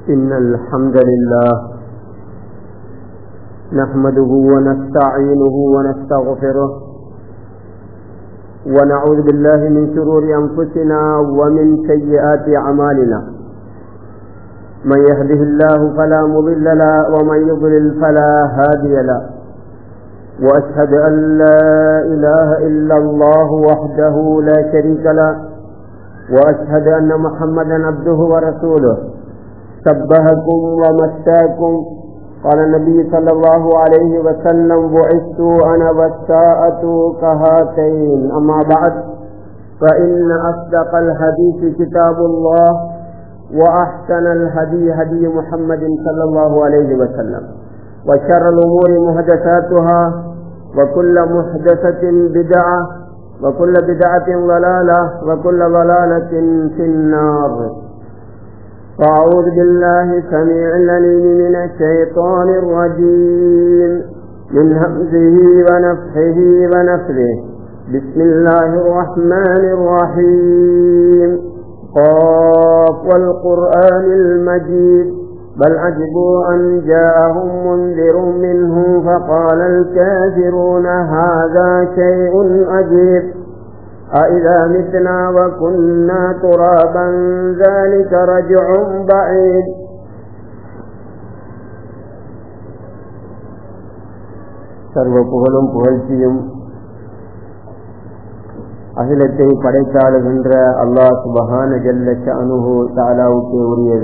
إن الحمد لله نحمده ونستعينه ونستغفره ونعوذ بالله من شرور أنفسنا ومن سيئات أعمالنا من يهده الله فلا مضل له ومن يضلل فلا هادي له وأشهد أن لا إله إلا الله وحده لا شريك له وأشهد أن محمدا عبده ورسوله شبهكم ومساكم قال النبي صلى الله عليه وسلم بعثت أنا والساءة كهاتين أما بعد فإن أصدق الحديث كتاب الله وأحسن الهدي هدي محمد صلى الله عليه وسلم وشر الأمور محدثاتها وكل محدثة بدعة وكل بدعة ضلالة وكل ضلالة في النار فأعوذ بالله سميع العليم من الشيطان الرجيم من همزه ونفحه ونفله بسم الله الرحمن الرحيم قاف والقرآن المجيد بل عجبوا أن جاءهم منذر منهم فقال الكافرون هذا شيء عجيب أإذا متنا وكنا ترابا ذلك رجع بعيد சர்வ புகழும் புகழ்ச்சியும் அகிலத்தை படைத்தாளுகின்ற அல்லாஹ் சுபஹான ஜல்ல அனுகு தாலாவுக்கு உரியது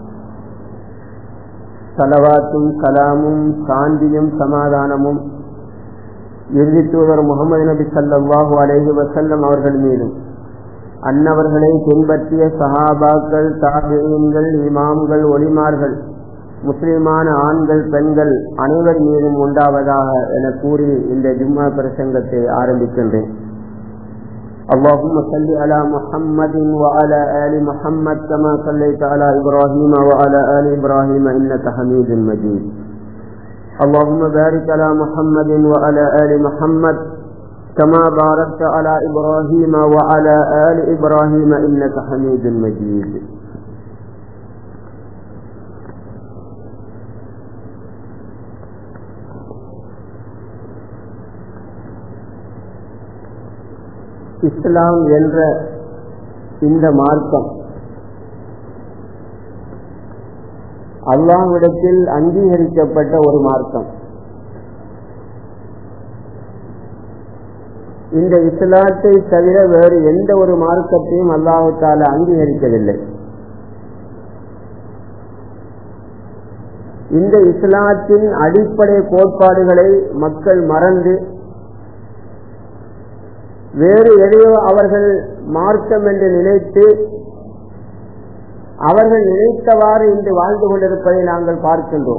சலவாத்தும் கலாமும் சாந்தியும் சமாதானமும் இறுதி தூதர் முகமது நபி சல்லாஹூ அலேஹி வசல்லம் அவர்கள் மீதும் அன்னவர்களை பின்பற்றிய சஹாபாக்கள் தாபியன்கள் இமாம்கள் ஒளிமார்கள் முஸ்லிமான ஆண்கள் பெண்கள் அனைவர் மீதும் உண்டாவதாக என கூறி இந்த ஜும்மா பிரசங்கத்தை ஆரம்பிக்கின்றேன் اللهم صل على محمد وعلى آل محمد كما صليت على إبراهيم وعلى آل إبراهيم إنك حميد مجيد اللهم بارك على محمد وعلى آل محمد كما باركت على إبراهيم وعلى آل إبراهيم إنك حميد مجيد இஸ்லாம் என்ற இந்த மார்க்கம் அல்லாஹ்விடத்தில் அங்கீகரிக்கப்பட்ட ஒரு மார்க்கம் இந்த இஸ்லாத்தை தவிர வேறு எந்த ஒரு மார்க்கத்தையும் அல்லாஹால அங்கீகரிக்கவில்லை இந்த இஸ்லாத்தின் அடிப்படை கோட்பாடுகளை மக்கள் மறந்து வேறு எதையோ அவர்கள் மார்க்கம் என்று நினைத்து அவர்கள் நினைத்தவாறு இன்று வாழ்ந்து கொண்டிருப்பதை நாங்கள் பார்க்கின்றோம்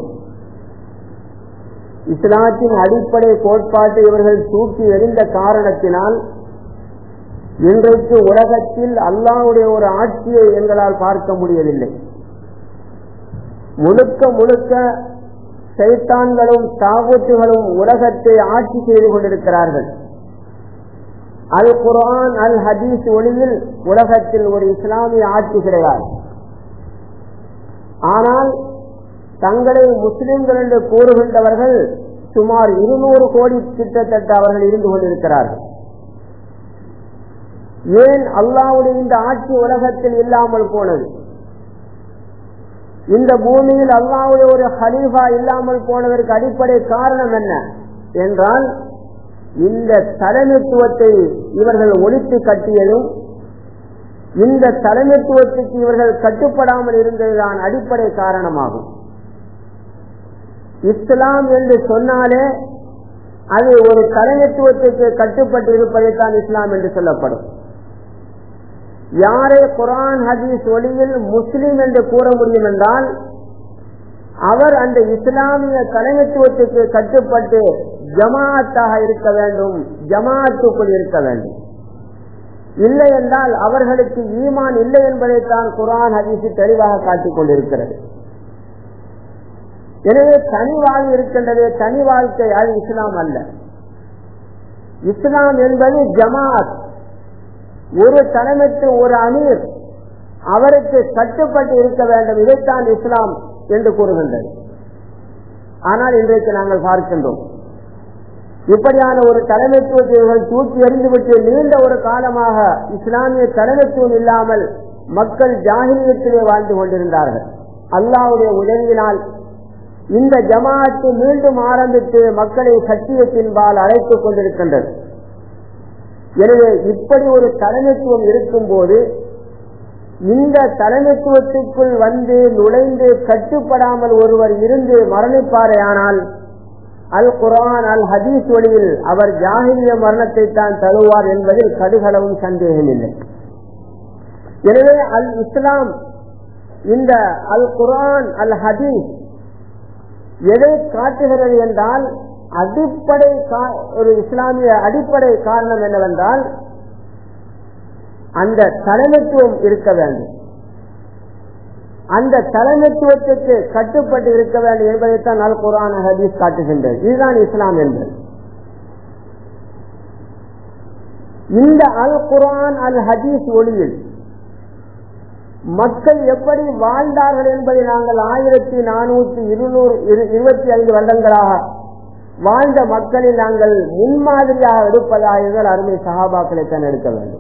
இஸ்லாத்தின் அடிப்படை கோட்பாட்டை இவர்கள் தூக்கி எறிந்த காரணத்தினால் இன்றைக்கு உலகத்தில் அல்லாவுடைய ஒரு ஆட்சியை எங்களால் பார்க்க முடியவில்லை முழுக்க முழுக்க சைத்தான்களும் தாவூத்துகளும் உலகத்தை ஆட்சி செய்து கொண்டிருக்கிறார்கள் அல் குரான் அல் ஹதீஸ் ஒளியில் உலகத்தில் ஒரு இஸ்லாமிய ஆட்சி கிடையாது ஆனால் தங்களை முஸ்லிம்கள் என்று கூறுகின்றவர்கள் சுமார் இருநூறு கோடி கிட்டத்தட்ட அவர்கள் இருந்து கொண்டிருக்கிறார்கள் ஏன் அல்லாவுடைய இந்த ஆட்சி உலகத்தில் இல்லாமல் போனது இந்த பூமியில் அல்லாவுடைய ஒரு ஹலீஃபா இல்லாமல் போனதற்கு அடிப்படை காரணம் என்ன என்றால் இந்த தலைமைத்துவத்தை இவர்கள் ஒழித்து கட்டியதும் இந்த தலைமைத்துவத்துக்கு இவர்கள் கட்டுப்படாமல் இருந்ததுதான் அடிப்படை காரணமாகும் இஸ்லாம் என்று சொன்னாலே அது ஒரு தலைமைத்துவத்துக்கு கட்டுப்பட்டு இருப்பதைத்தான் இஸ்லாம் என்று சொல்லப்படும் யாரை குரான் ஹதீஸ் ஒளியில் முஸ்லிம் என்று கூற முடியும் என்றால் அவர் அந்த இஸ்லாமிய தலைமைத்துவத்துக்கு கட்டுப்பட்டு ஜமாத்தாக இருக்க வேண்டும் ஜமாத்துக்குள் இருக்க வேண்டும் இல்லை என்றால் அவர்களுக்கு ஈமான் இல்லை என்பதைத்தான் குரான் ஹதீசு தெளிவாக காட்டிக் கொண்டிருக்கிறது எனவே தனி வாழ்வு இருக்கின்றது தனி வாழ்க்கை அது இஸ்லாம் அல்ல இஸ்லாம் என்பது ஜமாத் ஒரு தலைமைக்கு ஒரு அமீர் அவருக்கு கட்டுப்பட்டு இருக்க வேண்டும் இதைத்தான் இஸ்லாம் என்று கூறுகின்றது ஆனால் இன்றைக்கு நாங்கள் பார்க்கின்றோம் இப்படியான ஒரு தலைமைத்துவத்தை தூக்கி எறிந்துவிட்டு நீண்ட ஒரு காலமாக இஸ்லாமிய தலைமைத்துவம் இல்லாமல் மக்கள் ஜாகிரியத்திலே வாழ்ந்து கொண்டிருந்தார்கள் அல்லாவுடைய உதவியினால் இந்த ஜமாத்து மீண்டும் ஆரம்பித்து மக்களை சத்தியத்தின்பால் அழைத்துக் கொண்டிருக்கின்றது எனவே இப்படி ஒரு தலைமைத்துவம் இருக்கும் போது இந்த தலைமைத்துவத்துக்குள் வந்து நுழைந்து கட்டுப்படாமல் ஒருவர் இருந்து மரணிப்பாரேயானால் அல் குரான் அல் ஹதீஸ் வழியில் அவர் ஜாகிரிய மரணத்தை தான் தருவார் என்பதில் கடுகளவும் சந்தேகமில்லை எனவே அல் இஸ்லாம் இந்த அல் குரான் அல் ஹதீஸ் எதை காட்டுகிறது என்றால் அடிப்படை ஒரு இஸ்லாமிய அடிப்படை காரணம் என்னவென்றால் அந்த தலைமைத்துவம் இருக்க வேண்டும் அந்த தலைமைத்துவத்துக்கு கட்டுப்பட்டு இருக்க வேண்டும் என்பதைத்தான் அல் குரான் ஹதீஸ் காட்டுகின்றது இதுதான் இஸ்லாம் என்பது இந்த அல் குரான் அல் ஹதீஸ் ஒளியில் மக்கள் எப்படி வாழ்ந்தார்கள் என்பதை நாங்கள் ஆயிரத்தி நானூற்றி இருநூறு இருபத்தி ஐந்து வருடங்களாக வாழ்ந்த மக்களில் நாங்கள் முன்மாதிரியாக எடுப்பதாக இருந்தால் அருமை சகாபாக்களை தான் எடுக்க வேண்டும்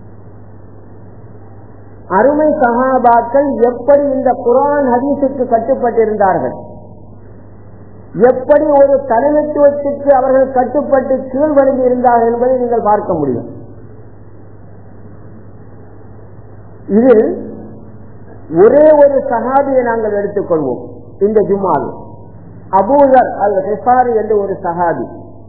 அருமை சகாபாக்கள் எப்படி இந்த குரான் ஹதீஸுக்கு கட்டுப்பட்டிருந்தார்கள் எப்படி ஒரு தலைமைத்துவத்திற்கு அவர்கள் கட்டுப்பட்டு கீழ்வழுங்கி இருந்தார்கள் என்பதை நீங்கள் பார்க்க முடியும் இதில் ஒரே ஒரு சஹாபியை நாங்கள் எடுத்துக்கொள்வோம் இந்த ஜுமால் அபூதர் அல் ஹெசாரி என்று ஒரு சஹாபி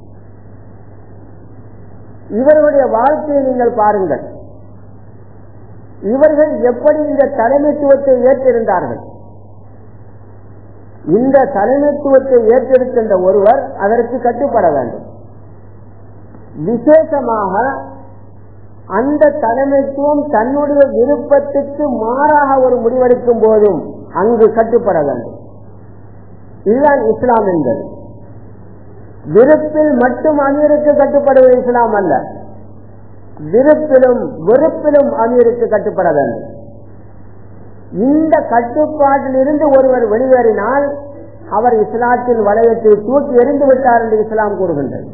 இவர்களுடைய வாழ்க்கையை நீங்கள் பாருங்கள் இவர்கள் எப்படி இந்த தலைமைத்துவத்தை ஏற்றிருந்தார்கள் இந்த தலைமைத்துவத்தை ஏற்றெடுக்கின்ற ஒருவர் அதற்கு கட்டுப்பட வேண்டும் விசேஷமாக அந்த தலைமைத்துவம் தன்னுடைய விருப்பத்துக்கு மாறாக ஒரு முடிவெடுக்கும் போதும் அங்கு கட்டுப்பட வேண்டும் இதுதான் இஸ்லாம் என்பது விருப்பில் மட்டும் அமீருக்கு கட்டுப்படுவது இஸ்லாம் அல்ல விருப்பிலும் வெறுப்பிலும் அமீருக்கு கட்டுப்பட வேண்டும் இந்த கட்டுப்பாட்டில் இருந்து ஒருவர் வெளியேறினால் அவர் இஸ்லாத்தின் வளையத்தை தூக்கி எறிந்து விட்டார் என்று இஸ்லாம் கூறுகின்றது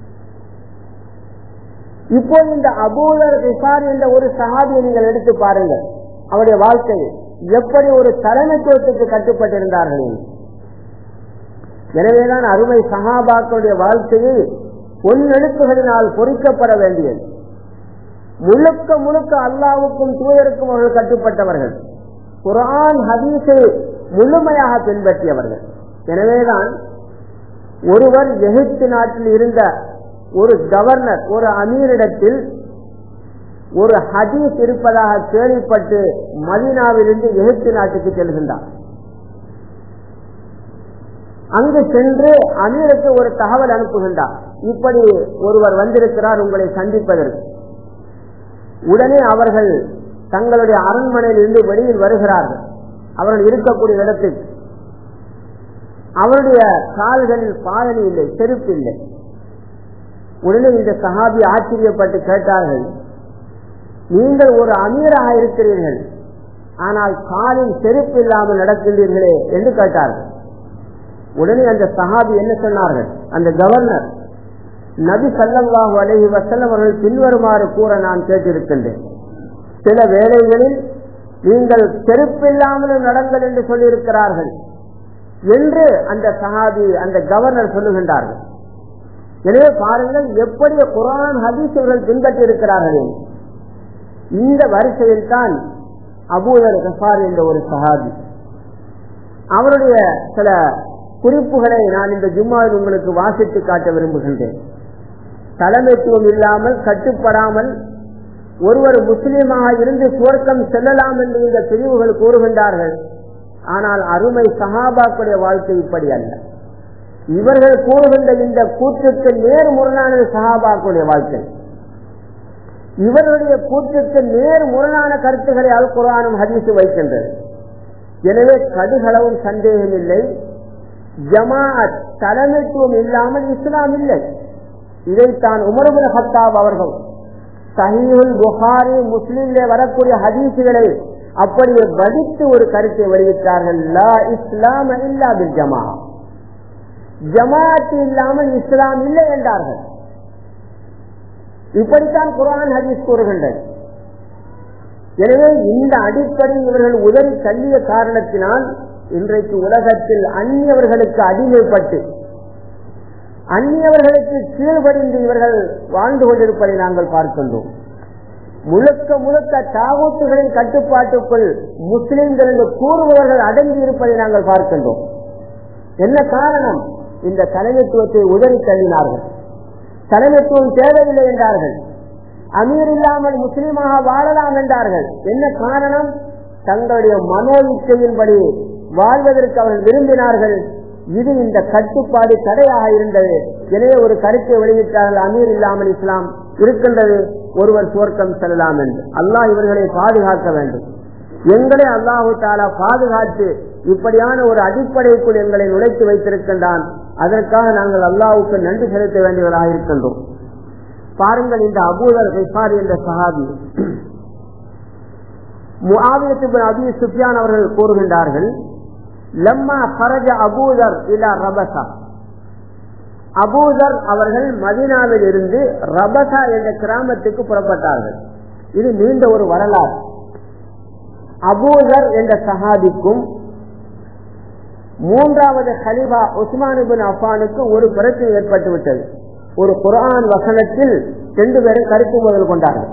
இப்போது இந்த அபூலர் ரிசார் என்ற ஒரு சகாபியை நீங்கள் எடுத்து பாருங்கள் அவருடைய வாழ்க்கையை எப்படி ஒரு தலைமைத்துவத்துக்கு கட்டுப்பட்டிருந்தார்கள் எனவேதான் அருமை சகாபாக்களுடைய வாழ்க்கையை பொன்னெழுத்துகளினால் பொறிக்கப்பட வேண்டியது முழுக்க முழுக்க அல்லாவுக்கும் தூதருக்கும் அவர்கள் கட்டுப்பட்டவர்கள் குரான் ஹதீஸை முழுமையாக பின்பற்றியவர்கள் எனவேதான் ஒருவர் எகிப்து நாட்டில் இருந்த ஒரு கவர்னர் ஒரு அமீரிடத்தில் ஒரு ஹதீஸ் இருப்பதாக கேள்விப்பட்டு மதீனாவிலிருந்து எகிப்து நாட்டுக்கு செல்கின்றார் அங்கு சென்று அமீருக்கு ஒரு தகவல் அனுப்புகின்றார் இப்படி ஒருவர் வந்திருக்கிறார் உங்களை சந்திப்பதற்கு உடனே அவர்கள் தங்களுடைய அரண்மனையில் இருந்து வெளியில் வருகிறார்கள் அவர்கள் இருக்கக்கூடிய இடத்துக்கு அவருடைய கால்களில் பாதணி இல்லை செருப்பு இல்லை உடனே இந்த சஹாபி ஆச்சரியப்பட்டு கேட்டார்கள் நீங்கள் ஒரு அமீராக இருக்கிறீர்கள் ஆனால் காலில் செருப்பு இல்லாமல் நடக்கின்றீர்களே என்று கேட்டார்கள் உடனே அந்த சஹாபி என்ன சொன்னார்கள் அந்த கவர்னர் நபி சல்லாஹு அலஹி வசல்லம் அவர்கள் பின்வருமாறு கூற நான் கேட்டிருக்கின்றேன் சில வேளைகளில் நீங்கள் செருப்பில்லாமலும் நடங்கள் என்று சொல்லியிருக்கிறார்கள் என்று அந்த சஹாபி அந்த கவர்னர் சொல்லுகின்றார்கள் எனவே பாருங்கள் எப்படி குரான் ஹதீஸ் அவர்கள் பின்பற்றி இருக்கிறார்கள் இந்த வரிசையில் தான் அபூதர் கசார் என்ற ஒரு சஹாபி அவருடைய சில குறிப்புகளை நான் இந்த ஜும்மாவில் உங்களுக்கு வாசித்து காட்ட விரும்புகின்றேன் தலைமைத்துவம் இல்லாமல் கட்டுப்படாமல் ஒருவர் முஸ்லீமாக இருந்து சுவர்க்கம் செல்லலாம் என்று இந்த பிரிவுகள் கூறுகின்றார்கள் ஆனால் அருமை சகாபாக்குடைய வாழ்க்கை இப்படி அல்ல இவர்கள் கூறுகின்ற இந்த கூற்றுக்கு நேர் முரணான சகாபாக்குடைய வாழ்க்கை இவர்களுடைய கூற்றுக்கு நேர் முரணான கருத்துக்களை அல் குரானும் ஹதீசு வைக்கின்றது எனவே கடுகளவும் சந்தேகம் இல்லை ஜமாஅத் தலைமைத்துவம் இல்லாமல் இஸ்லாம் இல்லை இதைத்தான் உமர்புல் ஹத்தாப் அவர்கள் சஹீஹுல் புகாரி முஸ்லிம்ல வரக்கூடிய ஹதீசுகளை அப்படியே வடித்து ஒரு கருத்தை வெளியிட்டார்கள் லா இஸ்லாம் இல்லா பில் ஜமா ஜமாத்து இல்லாமல் இஸ்லாம் இல்லை என்றார்கள் இப்படித்தான் குரான் ஹதீஸ் கூறுகின்றது எனவே இந்த அடிப்படையில் இவர்கள் உதறி தள்ளிய காரணத்தினால் இன்றைக்கு உலகத்தில் அந்நியவர்களுக்கு அடிமைப்பட்டு அந்நியவர்களுக்கு கீழ்படிந்து இவர்கள் வாழ்ந்து கொண்டிருப்பதை நாங்கள் பார்க்கின்றோம் முழுக்க முழுக்க தாவூத்துகளின் கட்டுப்பாட்டுக்குள் முஸ்லிம்கள் என்று கூறுபவர்கள் அடங்கி இருப்பதை நாங்கள் பார்க்கின்றோம் என்ன காரணம் இந்த தலைமைத்துவத்தை உதறி தள்ளினார்கள் தலைமைத்துவம் தேவையில்லை என்றார்கள் அமீர் இல்லாமல் முஸ்லீமாக வாழலாம் என்றார்கள் என்ன காரணம் தங்களுடைய மனோ இச்சையின்படி வாழ்வதற்கு அவர்கள் விரும்பினார்கள் இது இந்த கட்டுப்பாடு தடையாக இருந்தது எனவே ஒரு கருத்தை வெளியிட்டார்கள் அமீர் இல்லாமல் இஸ்லாம் இருக்கின்றது ஒருவர் சுவர்க்கம் செல்லலாம் என்று அல்லாஹ் இவர்களை பாதுகாக்க வேண்டும் எங்களை அல்லாஹு தாலா பாதுகாத்து இப்படியான ஒரு அடிப்படைக்குள் எங்களை நுழைத்து வைத்திருக்கின்றான் அதற்காக நாங்கள் அல்லாவுக்கு நன்றி செலுத்த வேண்டியவராக இருக்கின்றோம் பாருங்கள் இந்த அபூதர் ரிஃபாரி என்ற சஹாபி முஆவியத்து அபி சுஃபியான் அவர்கள் கூறுகின்றார்கள் லம்மா ஃபரஜ அபூதர் இலா ரபசா அபூதர் அவர்கள் மதினாவில் இருந்து ரபசா என்ற கிராமத்துக்கு புறப்பட்டார்கள் இது நீண்ட ஒரு வரலாறு அபூதர் என்ற சஹாபிக்கும் மூன்றாவது ஹலிபா உஸ்மானிபின் அஃபானுக்கு ஒரு பிரச்சனை ஏற்பட்டு விட்டது ஒரு குரான் வசனத்தில் ரெண்டு பேரும் கருத்து முதல் கொண்டார்கள்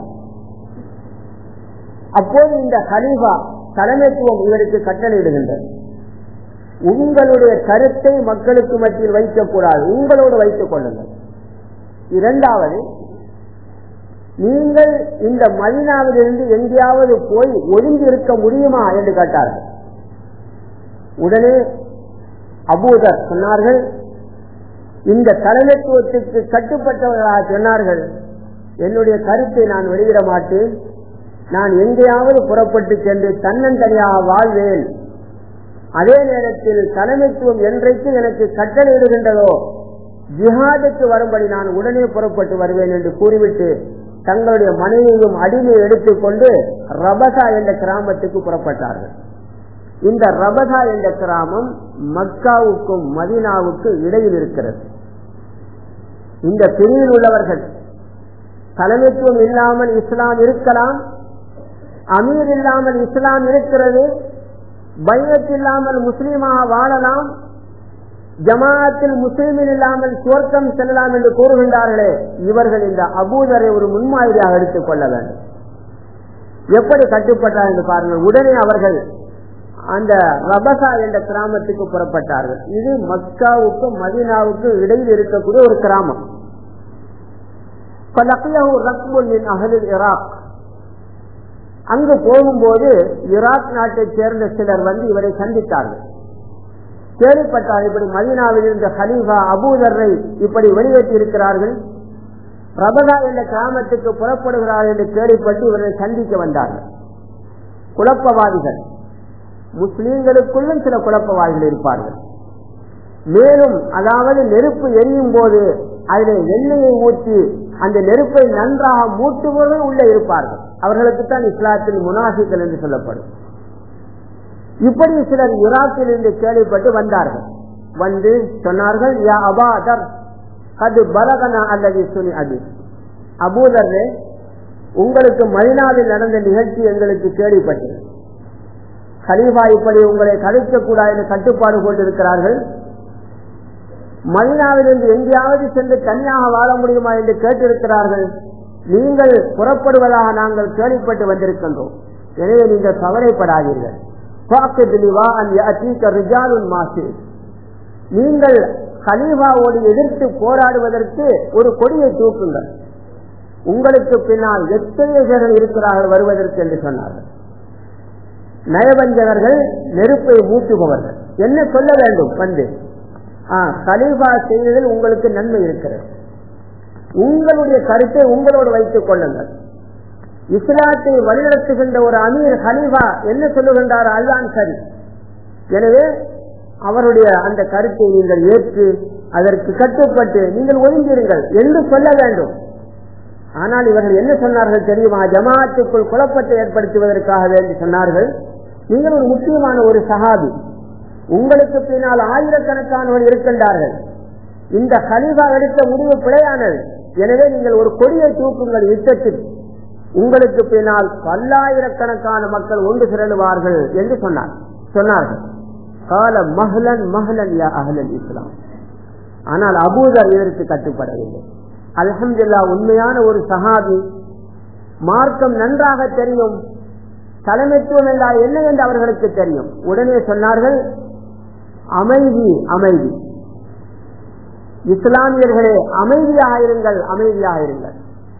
அப்போது இந்த ஹலீஃபா தலைமைத்துவம் இவருக்கு கட்டளையிடுகின்றது உங்களுடைய கருத்தை மக்களுக்கு மத்தியில் வைக்கக்கூடாது உங்களோடு வைத்துக் கொள்ளுங்கள் இரண்டாவது நீங்கள் இந்த மதினாவிலிருந்து எங்கேயாவது போய் ஒதுங்கி இருக்க முடியுமா என்று கேட்டார்கள் உடனே அபூதர் சொன்னார்கள் இந்த தலைமைத்துவத்துக்கு கட்டுப்பட்டவர்களாக சொன்னார்கள் என்னுடைய கருத்தை நான் வெளியிட மாட்டேன் நான் எங்கேயாவது புறப்பட்டு சென்று தன்னந்தனியாக வாழ்வேன் அதே நேரத்தில் தலைமைத்துவம் என்றைக்கு எனக்கு கட்டளையிடுகின்றதோ ஜிஹாதுக்கு வரும்படி நான் உடனே புறப்பட்டு வருவேன் என்று கூறிவிட்டு தங்களுடைய மனைவியும் அடிமையை எடுத்துக்கொண்டு ரபசா என்ற கிராமத்துக்கு புறப்பட்டார்கள் இந்த ரபசா என்ற கிராமம் மக்காவுக்கும் மதினாவுக்கும் இடையில் இருக்கிறது இந்த பிரிவில் உள்ளவர்கள் தலைமைத்துவம் இல்லாமல் இஸ்லாம் இருக்கலாம் அமீர் இல்லாமல் இஸ்லாம் இருக்கிறது பைரத் இல்லாமல் முஸ்லீமாக வாழலாம் ஜமாத்தில் முஸ்லீமில் இல்லாமல் சுவர்க்கம் செல்லலாம் என்று கூறுகின்றார்களே இவர்கள் இந்த அபூதரை ஒரு முன்மாதிரியாக எடுத்துக் கொள்ள வேண்டும் எப்படி கட்டுப்பட்டார் என்று பாருங்கள் உடனே அவர்கள் அந்த ரபசா என்ற கிராமத்துக்கு புறப்பட்டார்கள் இது மக்காவுக்கும் மதினாவுக்கும் இடையில் இருக்கக்கூடிய ஒரு கிராமம் ஈராக் அங்கு போகும்போது ஈராக் நாட்டைச் சேர்ந்த சிலர் வந்து இவரை சந்தித்தார்கள் கேள்விப்பட்டார் இப்படி மதினாவில் இருந்த ஹலீஃபா அபூதரை இப்படி வெளியேற்றி இருக்கிறார்கள் ரபதா என்ற கிராமத்துக்கு புறப்படுகிறார்கள் என்று கேள்விப்பட்டு இவரை சந்திக்க வந்தார்கள் குழப்பவாதிகள் முஸ்லீம்களுக்குள்ளும் சில குழப்பவாதிகள் இருப்பார்கள் மேலும் அதாவது நெருப்பு எரியும் போது அதில் எண்ணெயை ஊற்றி அந்த நெருப்பை நன்றாக மூட்டுபவர்கள் உள்ளே இருப்பார்கள் அவர்களுக்குத்தான் இஸ்லாத்தில் முனாசிகள் என்று சொல்லப்படும் இப்படி சிலர் ஈராக்கில் இருந்து கேள்விப்பட்டு வந்தார்கள் வந்து சொன்னார்கள் யா அபாதர் அது பலகனா அல்லது சுனி அது அபூதர் உங்களுக்கு மதினாவில் நடந்த நிகழ்ச்சி எங்களுக்கு கேள்விப்பட்டது ஹலீஃபா இப்படி உங்களை கழிக்கக்கூடாது என்று கட்டுப்பாடு கொண்டிருக்கிறார்கள் மதினாவிலிருந்து எங்கேயாவது சென்று தனியாக வாழ முடியுமா என்று கேட்டிருக்கிறார்கள் நீங்கள் புறப்படுவதாக நாங்கள் கேள்விப்பட்டு வந்திருக்கின்றோம் எனவே நீங்கள் கவலைப்படாதீர்கள் நீங்கள் கலீஃபாவோடு எதிர்த்து போராடுவதற்கு ஒரு கொடியை தூக்குங்கள் உங்களுக்கு பின்னால் எத்தனை பேர்கள் இருக்கிறார்கள் வருவதற்கு என்று சொன்னார்கள் நயவஞ்சகர்கள் நெருப்பை மூட்டுபவர்கள் என்ன சொல்ல வேண்டும் வந்து கலீஃபா செய்வதில் உங்களுக்கு நன்மை இருக்கிறது உங்களுடைய கருத்தை உங்களோடு வைத்துக் கொள்ளுங்கள் இஸ்லாத்தை வழிநடத்துகின்ற ஒரு அமீர் ஹலீஃபா என்ன சொல்லுகின்றார் அதுதான் சரி எனவே அவருடைய அந்த கருத்தை நீங்கள் ஏற்று அதற்கு கட்டுப்பட்டு நீங்கள் ஒதுங்கிருங்கள் என்று சொல்ல வேண்டும் ஆனால் இவர்கள் என்ன சொன்னார்கள் தெரியுமா ஜமாத்துக்குள் குழப்பத்தை ஏற்படுத்துவதற்காக வேண்டி சொன்னார்கள் நீங்கள் ஒரு முக்கியமான ஒரு சஹாபி உங்களுக்கு பின்னால் ஆயிரக்கணக்கானவர்கள் இருக்கின்றார்கள் இந்த ஹலீஃபா எடுத்த முடிவு பிழையானது எனவே நீங்கள் ஒரு கொடியை தூக்குங்கள் யுத்தத்தில் உங்களுக்கு பின்னால் பல்லாயிரக்கணக்கான மக்கள் ஒன்று திரளுவார்கள் என்று சொன்னார் சொன்னார்கள் கால மஹ்லன் மஹ்லன் யா அஹ்லல் இஸ்லாம் ஆனால் அபூதர் இதற்கு கட்டுப்படவில்லை அல்ஹம்துல்லா உண்மையான ஒரு சஹாபி மார்க்கம் நன்றாக தெரியும் தலைமைத்துவம் என்றால் என்ன என்று அவர்களுக்கு தெரியும் உடனே சொன்னார்கள் அமைதி அமைதி இஸ்லாமியர்களே அமைதியாக இருங்கள் அமைதியாக இருங்கள்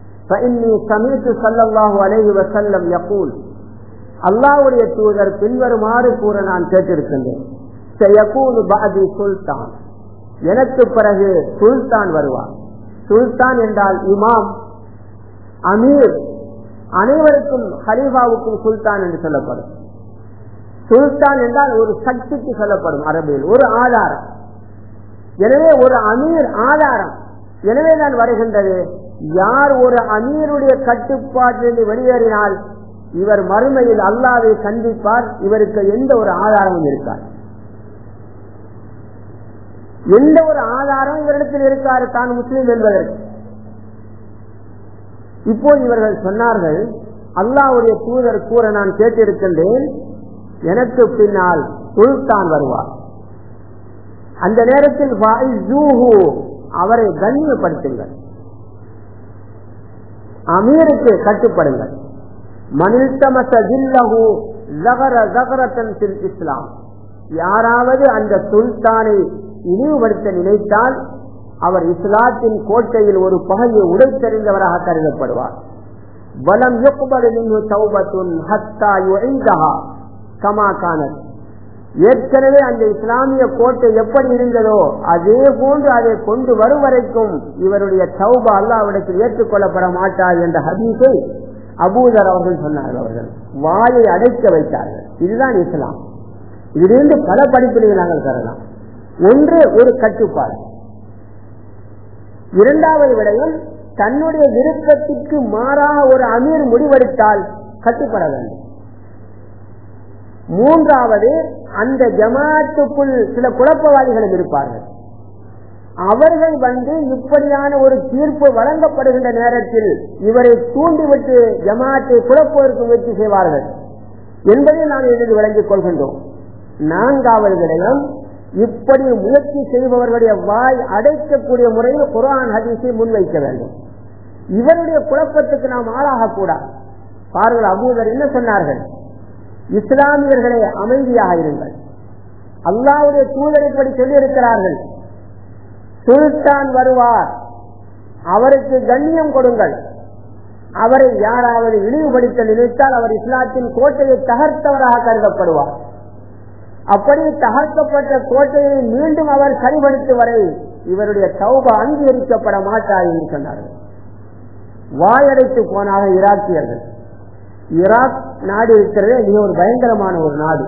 அல்லாவுடைய தூதர் பின்வருமாறு கூற நான் கேட்டிருக்கின்றேன் சுல்தான் எனக்கு பிறகு சுல்தான் வருவார் சுல்தான் என்றால் இமாம் அமீர் அனைவருக்கும் ஹலீஃபாவுக்கும் சுல்தான் என்று சொல்லப்படும் சுல்தான் என்றால் ஒரு சக்திக்கு சொல்லப்படும் அரபியில் ஒரு ஆதாரம் எனவே ஒரு அமீர் ஆதாரம் எனவே நான் வருகின்றது யார் ஒரு அமீருடைய கட்டுப்பாட்டிலிருந்து வெளியேறினால் இவர் மறுமையில் அல்லாவை சந்திப்பார் இவருக்கு எந்த ஒரு ஆதாரமும் இருக்கார் எந்த ஒரு ஆதாரம் இவரிடத்தில் இருக்காரு தான் முஸ்லீம் என்பதற்கு இப்போ இவர்கள் சொன்னார்கள் அல்லாவுடைய தூதர் கூற நான் கேட்டிருக்கின்றேன் எனக்கு பின்னால் சுல்தான் வருவார் அந்த நேரத்தில் அவரை கண்ணியப்படுத்துங்கள் அமீருக்கு கட்டுப்படுங்கள் இஸ்லாம் யாராவது அந்த சுல்தானை இழிவுபடுத்த நினைத்தால் அவர் இஸ்லாத்தின் கோட்டையில் ஒரு பகையை உடைத்தறிந்தவராக கருதப்படுவார் வலம் கமா காணல் ஏற்கனவே அந்த இஸ்லாமிய கோட்டை எப்படி இருந்ததோ அதே போன்று அதை கொண்டு வரும் வரைக்கும் இவருடைய சௌபா அல்லாவிடத்தில் ஏற்றுக்கொள்ளப்பட மாட்டார் என்ற ஹதீஸை அபூதர் அவர்கள் சொன்னார்கள் அவர்கள் வாயை அடைக்க வைத்தார்கள் இதுதான் இஸ்லாம் இதிலிருந்து பல படிப்பினைகள் நாங்கள் தரலாம் ஒன்று ஒரு கட்டுப்பாடு இரண்டாவது விடயம் தன்னுடைய விருப்பத்திற்கு மாறாக ஒரு அமீர் முடிவெடுத்தால் கட்டுப்பட வேண்டும் மூன்றாவது அந்த ஜமாத்துக்குள் சில குழப்பவாதிகளும் இருப்பார்கள் அவர்கள் வந்து இப்படியான ஒரு தீர்ப்பு வழங்கப்படுகின்ற நேரத்தில் இவரை தூண்டிவிட்டு ஜமாத்தை குழப்பதற்கு முயற்சி செய்வார்கள் என்பதை நாம் இதில் விளங்கிக் கொள்கின்றோம் நான்காவது விடயம் இப்படி முயற்சி செய்பவர்களுடைய வாய் அடைக்கக்கூடிய முறையில் குரான் ஹதீஸை முன்வைக்க வேண்டும் இவருடைய குழப்பத்துக்கு நாம் ஆளாகக்கூடாது பாருங்கள் அபூதர் என்ன சொன்னார்கள் இஸ்லாமியர்களே அமைதியாக இருங்கள் அல்லாவுடைய தூதர் இப்படி சொல்லியிருக்கிறார்கள் சுல்தான் வருவார் அவருக்கு கண்ணியம் கொடுங்கள் அவரை யாராவது இழிவுபடுத்த நினைத்தால் அவர் இஸ்லாத்தின் கோட்டையை தகர்த்தவராக கருதப்படுவார் அப்படி தகர்க்கப்பட்ட கோட்டையை மீண்டும் அவர் சரிபடுத்தும் வரை இவருடைய சௌபா அங்கீகரிக்கப்பட மாட்டார் என்று சொன்னார்கள் வாயடைத்து போனாக ஈராக்கியர்கள் ஈராக் நாடு இருக்கிறதே மிக ஒரு பயங்கரமான ஒரு நாடு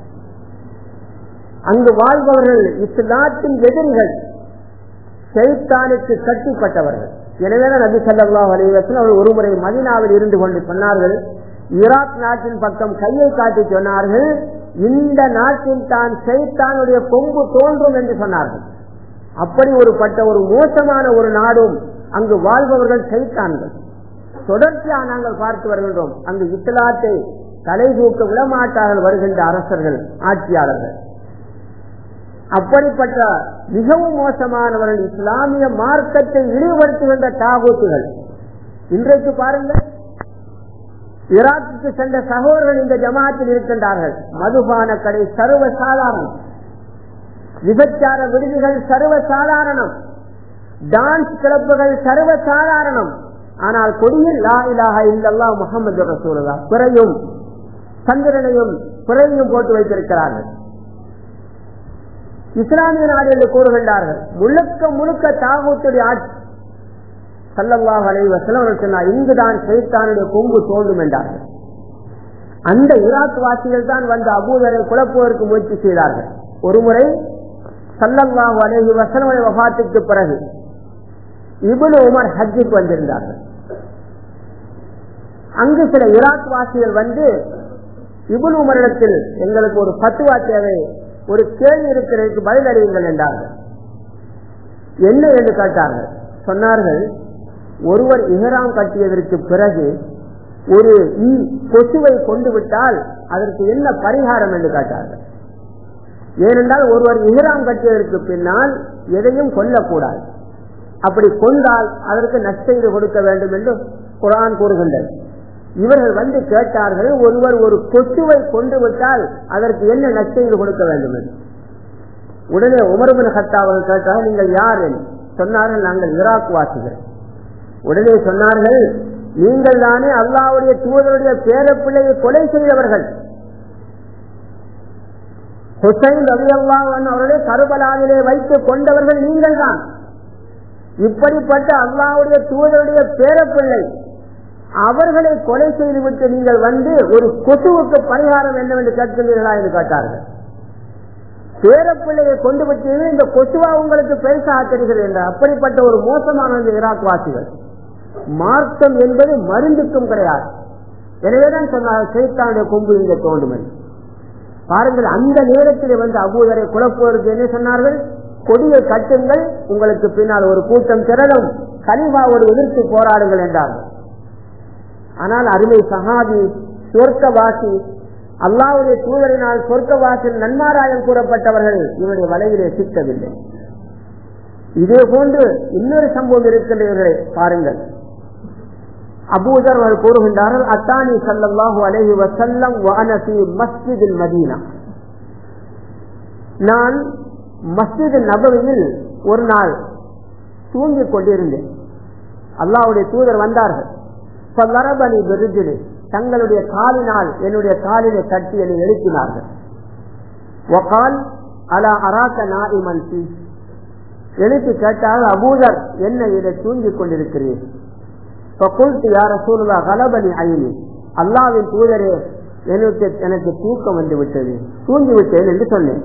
அங்கு வாழ்பவர்கள் இஸ்லாத்தின் எதிரிகள் செய்தானுக்கு கட்டுப்பட்டவர்கள் எனவே நபி சல்லா அலிவசன் அவர் ஒருமுறை மதினாவில் இருந்து கொண்டு சொன்னார்கள் ஈராக் நாட்டின் பக்கம் கையை காட்டி சொன்னார்கள் இந்த நாட்டில் தான் செய்தானுடைய கொம்பு தோன்றும் என்று சொன்னார்கள் அப்படி ஒரு பட்ட ஒரு மோசமான ஒரு நாடும் அங்கு வாழ்பவர்கள் செய்தான்கள் தொடர்ச்சியாக நாங்கள் பார்த்து வருகின்றோம் அங்கு இஸ்லாத்தை தலை தூக்க விடமாட்டார்கள் வருகின்ற அரசர்கள் ஆட்சியாளர்கள் அப்படிப்பட்ட மிகவும் மோசமானவர்கள் இஸ்லாமிய மார்க்கத்தை இழிவுபடுத்துகின்ற தாகூத்துகள் இன்றைக்கு பாருங்கள் ஈராக்கு சென்ற சகோதரர்கள் இந்த ஜமாத்தில் இருக்கின்றார்கள் மதுபான கடை சர்வ சாதாரணம் விபச்சார விடுதிகள் சர்வ சாதாரணம் டான்ஸ் கிளப்புகள் சர்வ சாதாரணம் ஆனால் கொடியில் லா இலாக இல்லல்லா முகமது ரசூலா பிறையும் சந்திரனையும் பிறையும் போட்டு வைத்திருக்கிறார்கள் இஸ்லாமிய நாடு என்று கூறுகின்றார்கள் முழுக்க முழுக்க தாகூத்துடைய ஆட்சி சல்லல்லா அலைவசலம் சொன்னார் இங்குதான் சைத்தானுடைய கொம்பு தோண்டும் என்றார்கள் அந்த ஈராக் வாசிகள் தான் வந்து அபூதரை குழப்புவதற்கு முயற்சி செய்தார்கள் ஒருமுறை சல்லல்லாஹு அலைஹி வசனமுடைய வபாத்துக்கு பிறகு இபுல் உமர் ஹஜ்ஜுக்கு வந்திருந்தார்கள் அங்கு சில ஈராக் வாசிகள் வந்து இபுன் உமரிடத்தில் எங்களுக்கு ஒரு பத்துவா தேவை ஒரு கேள்வி இருக்கிறதுக்கு பதில் அறியுங்கள் என்றார்கள் என்ன என்று கேட்டார்கள் சொன்னார்கள் ஒருவர் இஹராம் கட்டியதற்கு பிறகு ஒரு ஈ கொசுவை கொண்டு விட்டால் அதற்கு என்ன பரிகாரம் என்று கேட்டார்கள் ஏனென்றால் ஒருவர் இஹராம் கட்டியதற்கு பின்னால் எதையும் கொல்லக்கூடாது அப்படி கொண்டால் அதற்கு நஷ்டஈடு கொடுக்க வேண்டும் என்று குரான் கூறுகின்றது இவர்கள் வந்து கேட்டார்கள் ஒருவர் ஒரு கொசுவை கொண்டு விட்டால் அதற்கு என்ன நஷ்டஈடு கொடுக்க வேண்டும் என்று உடனே உமர்பின் ஹத்தா அவர்கள் கேட்டார்கள் நீங்கள் யார் என்று சொன்னார்கள் நாங்கள் ஈராக் வாசிகள் உடனே சொன்னார்கள் நீங்கள் தானே அல்லாவுடைய தூதருடைய பேரப்பிள்ளையை கொலை செய்தவர்கள் ஹுசைன் ரவி அல்லாஹன் அவர்களை கருபலாவிலே வைத்து கொண்டவர்கள் நீங்கள் தான் இப்படிப்பட்ட அல்லாவுடைய தூதருடைய பேரப்பிள்ளை அவர்களை கொலை செய்துவிட்டு நீங்கள் வந்து ஒரு கொசுவுக்கு பரிகாரம் என்னவென்று கேட்கிறீர்களா என்று கேட்டார்கள் பேரப்பிள்ளையை கொண்டு விட்டு இந்த கொசுவா உங்களுக்கு பெருசாக தெரிகிறது என்ற அப்படிப்பட்ட ஒரு மோசமான இந்த ஈராக் வாசிகள் மார்க்கம் என்பது மருந்துக்கும் கிடையாது எனவேதான் சொன்னார் சைத்தானுடைய கொம்பு இங்கே தோண்டும் என்று பாருங்கள் அந்த நேரத்தில் வந்து அபூதரை குழப்புவதற்கு என்ன சொன்னார்கள் கொடியை கட்டுங்கள் உங்களுக்கு பின்னால் ஒரு கூட்டம் திரளும் கலிபாவோடு எதிர்த்து போராடுங்கள் என்றார்கள் ஆனால் அருமை சஹாபி சொர்க்கவாசி அல்லாவுடைய தூதரினால் சொர்க்கவாசில் நன்மாராயம் கூறப்பட்டவர்கள் இவருடைய வலையிலே சிக்கவில்லை இதே போன்று இன்னொரு சம்பவம் இருக்கின்றவர்களை பாருங்கள் அபூதர் அவர்கள் கூறுகின்றார்கள் அத்தானி சல்லாஹூ அலஹி வசல்லம் வானசி மஸ்ஜிதில் மதீனா நான் மஸ்ஜித் நபவியில் ஒரு நாள் தூங்கிக் கொண்டிருந்தேன் அல்லாவுடைய தூதர் வந்தார்கள் பலரபலி பெருஜிடு தங்களுடைய காலினால் என்னுடைய காலினை கட்டி என்னை எழுப்பினார்கள் ஒகால் அலா அராக்க நாயிமன் எழுப்பி கேட்டால் அபூதர் என்ன இதை தூங்கிக் கொண்டிருக்கிறேன் யார சூழ்நிலா கலபனி அயினி அல்லாவின் தூதரே எனக்கு எனக்கு தூக்கம் வந்து விட்டது தூங்கி விட்டேன் என்று சொன்னேன்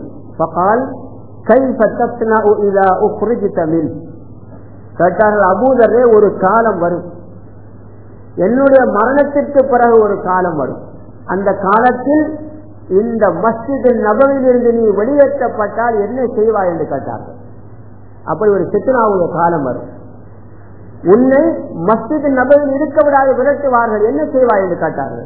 கேட்டார்கள் அபூதரே ஒரு காலம் வரும் என்னுடைய மரணத்திற்கு பிறகு ஒரு காலம் வரும் அந்த காலத்தில் இந்த மஸ்ஜித் நபரில் இருந்து நீ வெளியேற்றப்பட்டால் என்ன செய்வாய் என்று கேட்டார்கள் அப்படி ஒரு சித்தனாவுடைய காலம் வரும் உன்னை மஸ்ஜித் நபரில் இருக்க விடாது விரட்டுவார்கள் என்ன செய்வாய் என்று கேட்டார்கள்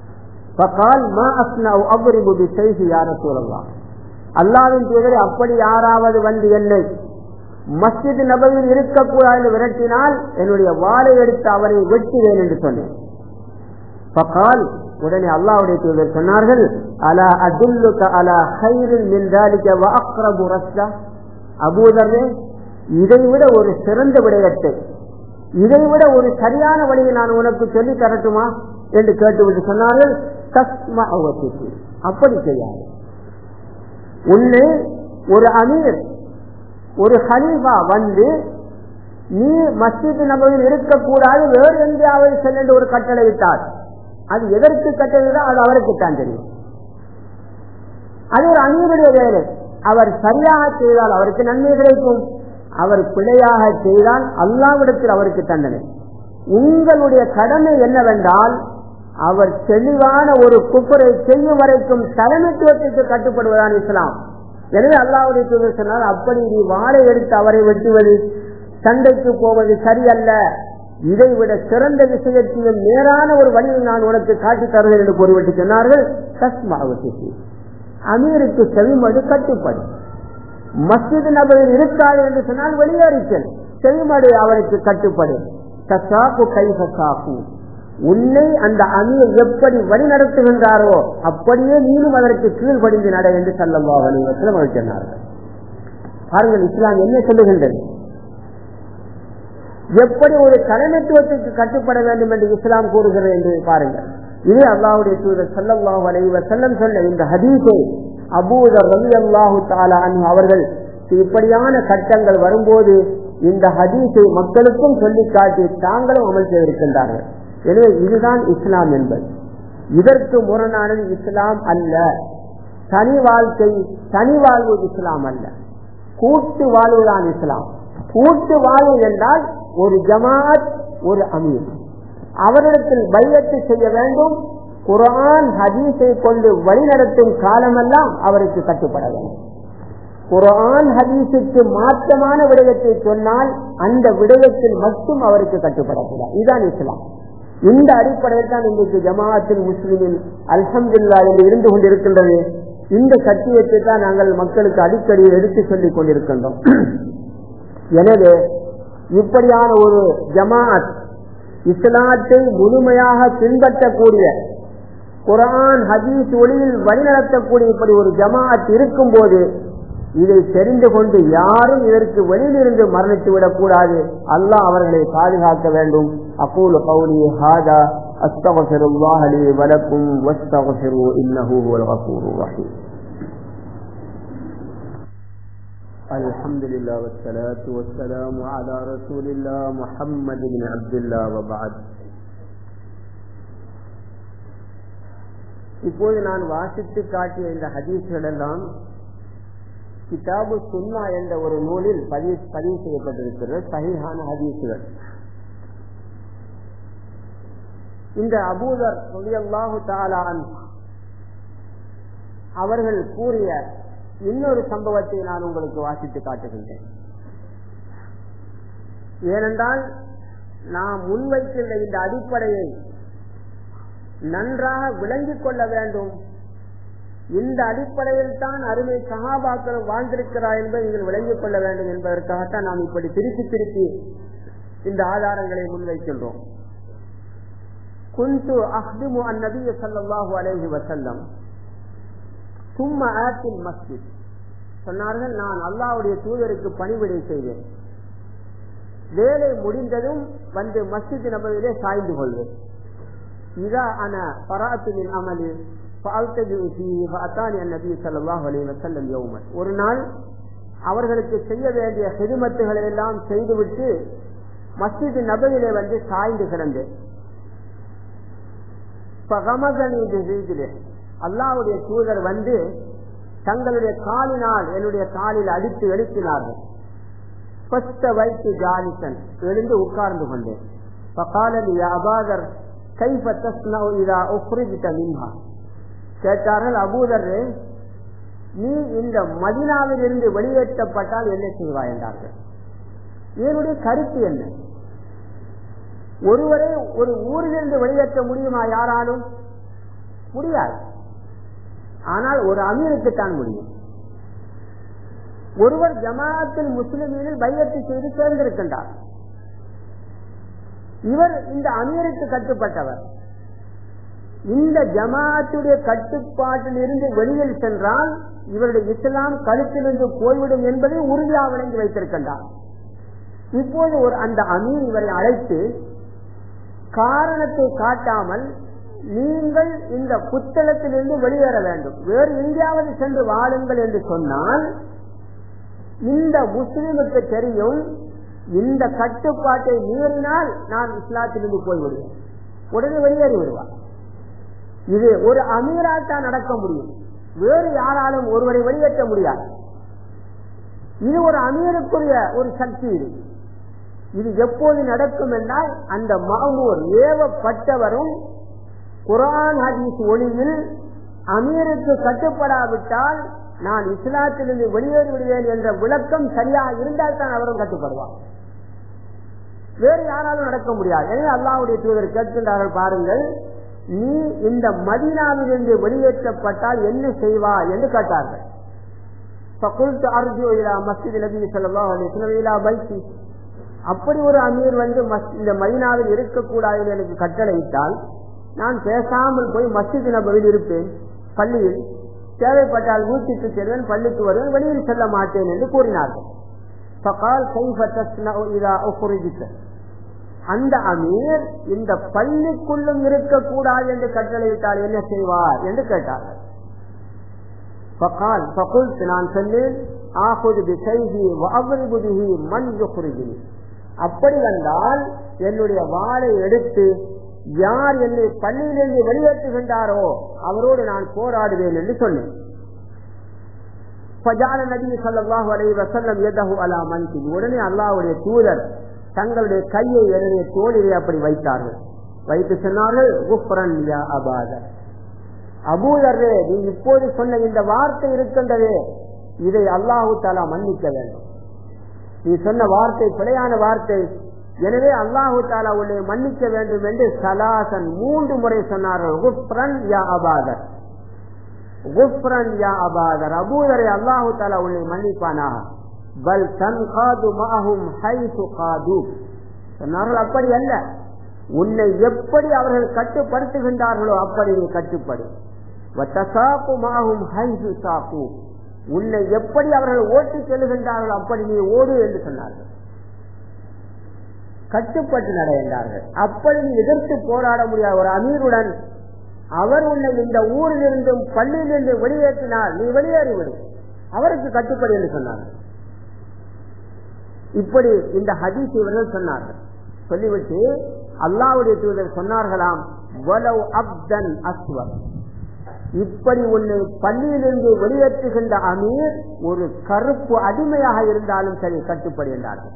அல்லாவின் தூதரை அப்படி யாராவது வந்து என்னை மஸ்ஜித் நபரில் இருக்கக்கூடாது விரட்டினால் என்னுடைய வாழை எடுத்து அவரை வெட்டுவேன் என்று சொன்னேன் பகால் உடனே அல்லாவுடைய தூதர் சொன்னார்கள் அலா அதுல்லுக அலா ஹைரில் மின்றாலிக்க வாக்ரபு ரஸ்தா அபூதரே இதைவிட ஒரு சிறந்த விடயத்தை இதைவிட ஒரு சரியான வழியை நான் உனக்கு சொல்லி தரட்டுமா என்று கேட்டுவிட்டு சொன்னார்கள் தஸ்மா அப்படி செய்யாது உன்னை ஒரு அமீர் ஒரு ஹலீஃபா வந்து நீ மஸ்ஜித் நபரில் இருக்கக்கூடாது வேறு எங்கேயாவது சென்று ஒரு கட்டளை விட்டார் அது எதற்கு கட்டளை அது அவருக்கு தான் தெரியும் அது ஒரு அமீருடைய வேலை அவர் சரியாக செய்தால் அவருக்கு நன்மை கிடைக்கும் அவர் பிழையாக செய்தால் அல்லாவிடத்தில் அவருக்கு தண்டனை உங்களுடைய கடமை என்னவென்றால் அவர் தெளிவான ஒரு குப்பரை செய்யும் வரைக்கும் தலைமைத்துவத்திற்கு கட்டுப்படுவதான் இஸ்லாம் எனவே அல்லாவுடைய தூதர் சொன்னால் அப்படி நீ வாழை எடுத்து அவரை வெட்டுவது சண்டைக்கு போவது சரியல்ல இதை விட சிறந்த விஷயத்தையும் நேரான ஒரு வழியை நான் உனக்கு காட்டி தருகிறேன் என்று கூறிவிட்டு சொன்னார்கள் தஸ்மாவசி அமீருக்கு செவிமடு கட்டுப்படும் மஸ்ஜித் நபரில் இருக்காது என்று சொன்னால் வெளியேறிச்சல் செவிமடு அவருக்கு கட்டுப்படும் தசாக்கு கைசாக்கு உன்னை அந்த அமீர் எப்படி வழி நடத்துகின்றாரோ அப்படியே நீனும் அதற்கு கீழ்படிந்து நட என்று சல்லல்லா அலிவசலம் அவர் சொன்னார்கள் பாருங்கள் இஸ்லாம் என்ன சொல்லுகின்றது எப்படி ஒரு தலைமைத்துவத்திற்கு கட்டுப்பட வேண்டும் என்று இஸ்லாம் கூறுகிறது என்று பாருங்கள் இதே அல்லாவுடைய தூதர் சல்லல்லாஹு அலைவ செல்லம் சொன்ன இந்த ஹதீஸை அபூதர் ரவி அல்லாஹு தாலா அவர்கள் இப்படியான சட்டங்கள் வரும்போது இந்த ஹதீஸை மக்களுக்கும் சொல்லி காட்டி தாங்களும் அமல் செய்திருக்கின்றார்கள் எனவே இதுதான் இஸ்லாம் என்பது இதற்கு முரணானது இஸ்லாம் அல்ல தனி வாழ்க்கை தனி வாழ்வு இஸ்லாம் அல்ல கூட்டு வாழ்வுதான் இஸ்லாம் கூட்டு வாழ்வு என்றால் ஒரு ஜமாத் ஒரு அமீர் அவரிடத்தில் பையத்து செய்ய வேண்டும் குரான் ஹதீஸை கொண்டு வழிநடத்தும் காலமெல்லாம் அவருக்கு கட்டுப்பட வேண்டும் குரான் ஹதீஸுக்கு மாற்றமான விடயத்தை சொன்னால் அந்த விடயத்தில் மட்டும் அவருக்கு கட்டுப்படக்கூடாது இதுதான் இஸ்லாம் இந்த அடிப்படையில் தான் இன்றைக்கு ஜமாஅத்தில் முஸ்லிமின் அல்ஹம்துல்லா என்று இருந்து கொண்டிருக்கின்றது இந்த சத்தியத்தை தான் நாங்கள் மக்களுக்கு அடிக்கடி எடுத்து சொல்லிக் கொண்டிருக்கின்றோம் எனவே இப்படியான ஒரு ஜமாஅத் இஸ்லாத்தை முழுமையாக பின்பற்றக்கூடிய குரான் ஹதீஸ் ஒளியில் வழிநடத்தக்கூடிய இப்படி ஒரு ஜமாஅத் இருக்கும் போது இதை தெரிந்து கொண்டு யாரும் இதற்கு வெளியிலிருந்து மரணித்து விடக்கூடாது அல்லாஹ் அவர்களை பாதுகாக்க வேண்டும் அகூல் கௌலி ஹாதா அஸ்தகஃபிருல்லாஹ் லி வலக்கும் வஸ்தகஃபிரு இன்னஹு ஹுவல் கஃபூருர் ரஹீம் الحمد لله والصلاة والسلام على رسول الله محمد بن عبد الله وبعد இப்போது நான் வாசித்து காட்டிய இந்த ஹதீஸ்கள் எல்லாம் கிதாபு சுன்னா என்ற ஒரு நூலில் பதிவு பதிவு செய்யப்பட்டிருக்கிறது சகிஹான ஹதீசுகள் இந்த அபூதர் அல்லாஹு தாலான் அவர்கள் கூறிய இன்னொரு சம்பவத்தை நான் உங்களுக்கு வாசித்து காட்டுகின்றேன் ஏனென்றால் நாம் முன்வைக்கின்ற இந்த அடிப்படையை நன்றாக விளங்கிக் கொள்ள வேண்டும் இந்த அடிப்படையில் தான் அருமை சகாபாக்கள் வாழ்ந்திருக்கிறார் என்பதை நீங்கள் விளங்கிக் கொள்ள வேண்டும் என்பதற்காகத்தான் நாம் இப்படி திருப்பி திருப்பி இந்த ஆதாரங்களை முன்வைக்கின்றோம் குந்து அஹ்திமு அந்நபிய சல்லாஹூ அலேஹி வசல்லம் சும்மா ஆத்தின் மஸ்ஜித் சொன்னார்கள் நான் அல்லாவுடைய தூதருக்கு பணிவிடை செய்வேன் வேலை முடிந்ததும் வந்து மஸ்ஜித் நபரிலே சாய்ந்து கொள்வேன் இதா அன பராத்துமின் அமலி ஒரு நாள் அவர்களுக்கு செய்ய வேண்டிய செதுமத்துகளை எல்லாம் செய்துவிட்டு மஸ்ஜித் நபரிலே வந்து சாய்ந்து கிடந்தேன் அல்லாவுடைய தூதர் வந்து தங்களுடைய காலினால் என்னுடைய காலில் அடித்து எழுப்பினார்கள் வைத்து ஜாலிசன் எழுந்து உட்கார்ந்து கொண்டேன் அபாதர் கைஃப தஸ்னவு இதா உஃப்ரிஜித மின்ஹா கேட்டார்கள் அபூதர் நீ இந்த மதினாவில் இருந்து வெளியேற்றப்பட்டால் என்ன செய்வாய் என்றார்கள் இதனுடைய கருத்து என்ன ஒருவரை ஒரு ஊரிலிருந்து வெளியேற்ற முடியுமா யாராலும் முடியாது ஆனால் ஒரு அமீருக்குத்தான் முடியும் ஒருவர் ஜமாத்தில் முஸ்லிமீனில் பையத்தை செய்து சேர்ந்திருக்கின்றார் இவர் இந்த அமீருக்கு கட்டுப்பட்டவர் இந்த ஜமாத்துடைய கட்டுப்பாட்டில் இருந்து வெளியில் சென்றால் இவருடைய இஸ்லாம் கழுத்திலிருந்து போய்விடும் என்பதை உறுதியாக விளங்கி வைத்திருக்கின்றார் இப்போது ஒரு அந்த அமீர் இவரை அழைத்து காரணத்தை காட்டாமல் நீங்கள் இந்த புத்தகத்திலிருந்து வெளியேற வேண்டும் வேறு எங்கேயாவது சென்று வாழுங்கள் என்று சொன்னால் இந்த முஸ்லிமுக்கு தெரியும் இந்த கட்டுப்பாட்டை மீறினால் நான் இஸ்லாத்திலிருந்து போய்விடுவேன் உடனே வெளியேறி விடுவார் இது ஒரு அமீரால் தான் நடக்க முடியும் வேறு யாராலும் ஒருவரை வெளியேற்ற முடியாது இது ஒரு அமீருக்குரிய ஒரு சக்தி இது இது எப்போது நடக்கும் என்றால் அந்த மாமூர் ஏவப்பட்டவரும் குரான் ஹதீஸ் ஒளியில் அமீருக்கு கட்டுப்படாவிட்டால் நான் இஸ்லாத்திலிருந்து வெளியேறி விடுவேன் என்ற விளக்கம் சரியாக இருந்தால் தான் அவரும் கட்டுப்படுவார் வேறு யாராலும் நடக்க முடியாது எனவே அல்லாவுடைய தூதர் கேட்கின்றார்கள் பாருங்கள் நீ இந்த மதினாவிலிருந்து வெளியேற்றப்பட்டால் என்ன செய்வா என்று கேட்டார்கள் அப்படி ஒரு அமீர் வந்து இந்த மதினாவில் இருக்கக்கூடாது எனக்கு கட்டளையிட்டால் நான் பேசாமல் போய் மஸ்ஜித் நபரில் இருப்பேன் பள்ளியில் தேவைப்பட்டால் வீட்டுக்கு செல்வேன் பள்ளிக்கு வருவேன் வெளியில் செல்ல மாட்டேன் என்று கூறினார்கள் அந்த அமீர் இந்த பள்ளிக்குள்ளும் இருக்கக்கூடாது என்று கட்டளையிட்டால் என்ன செய்வார் என்று கேட்டார்கள் நான் சொன்னேன் அப்படி வந்தால் என்னுடைய வாளை எடுத்து யார் என்னை பள்ளியிலிருந்து வெளியேற்றுகின்றாரோ அவரோடு நான் போராடுவேன் என்று சொன்னேன் உடனே அல்லாவுடைய தூதர் தங்களுடைய கையை என்னுடைய தோழிலே அப்படி வைத்தார்கள் வைத்து சொன்னார்கள் குஃப்ரன் யா அபாதர் அபூதரே நீ இப்போது சொன்ன இந்த வார்த்தை இருக்கின்றதே இதை அல்லாஹு தாலா மன்னிக்க வேண்டும் நீ சொன்ன வார்த்தை பிழையான வார்த்தை எனவே அல்லாஹு தாலா உன்னை மன்னிக்க வேண்டும் என்று சலாசன் மூன்று முறை சொன்னார்கள் குஃப்ரன் யா அபாதர் குஃப்ரன் யா அபாதர் அபூதரை அல்லாஹு தாலா உன்னை மன்னிப்பானாக பல் தன் காது மாகும் ஹைசு காது சொன்னார்கள் அப்படி அல்ல உன்னை எப்படி அவர்கள் கட்டுப்படுத்துகின்றார்களோ அப்படி நீ கட்டுப்படு உன்னை எப்படி அவர்கள் ஓட்டி செல்லுகின்றார்களோ அப்படி நீ ஓடு என்று சொன்னார்கள் கட்டுப்பட்டு நடைகின்றார்கள் அப்படி நீ எதிர்த்து போராட முடியாத ஒரு அமீருடன் அவர் உன்னை இந்த ஊரிலிருந்தும் பள்ளியிலிருந்து வெளியேற்றினால் நீ வெளியேறிவிடு அவருக்கு கட்டுப்படி என்று சொன்னார்கள் இப்படி இந்த ஹதீஸ் இவர்கள் சொன்னார்கள் சொல்லிவிட்டு அல்லாவுடைய தூதர் சொன்னார்களாம் அப்தன் அஸ்வர் இப்படி உன்னை பள்ளியிலிருந்து வெளியேற்றுகின்ற அமீர் ஒரு கருப்பு அடிமையாக இருந்தாலும் சரி கட்டுப்படி என்றார்கள்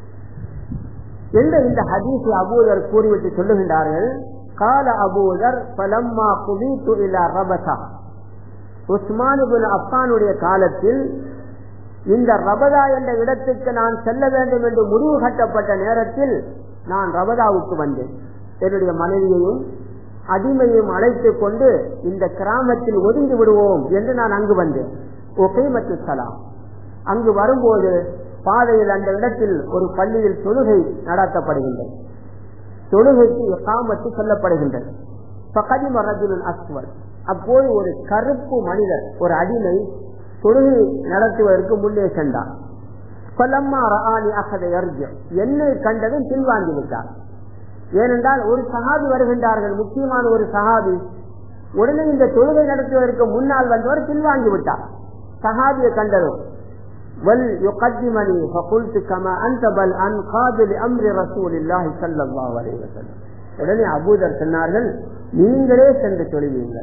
என்ற இந்த ஹதீஸை அபூதர் கூறிவிட்டு சொல்லுகின்றார்கள் கால அபூதர் பலம்மா குவித்து இல்லா ரபசா உஸ்மானுபின் அப்பானுடைய காலத்தில் இந்த ரபதா என்ற இடத்துக்கு நான் செல்ல வேண்டும் என்று முடிவு கட்டப்பட்ட நேரத்தில் நான் ரபதாவுக்கு வந்தேன் என்னுடைய மனைவியையும் அடிமையும் அழைத்துக் கொண்டு இந்த கிராமத்தில் ஒதுங்கி விடுவோம் என்று நான் அங்கு வந்தேன் ஓகே மற்றும் சலாம் அங்கு வரும்போது பாதையில் அந்த இடத்தில் ஒரு பள்ளியில் தொழுகை நடத்தப்படுகின்றது தொழுகைக்கு காமத்து சொல்லப்படுகின்றது பகதிம ரஜுலன் அஸ்வர் அப்போது ஒரு கருப்பு மனிதர் ஒரு அடிமை தொழுகை நடத்துவதற்கு முன்னே சென்றார் கொல்லம்மா ரஹானி அகதை அர்ஜுன் என்னை கண்டதும் பின்வாங்கி விட்டார் ஏனென்றால் ஒரு சகாபி வருகின்றார்கள் முக்கியமான ஒரு சகாபி உடனே இந்த தொழுகை நடத்துவதற்கு முன்னால் வந்தவர் பின்வாங்கி விட்டார் சகாபியை கண்டதும் வல் யுகத்திமணி ஃபகுல்து கமா அன்த பல் அன் காபில் அம்ரி ரசூலில்லாஹி ஸல்லல்லாஹு அலைஹி வஸல்லம் உடனே அபூதர் சொன்னார்கள் நீங்களே சென்று தொழுவீங்கள்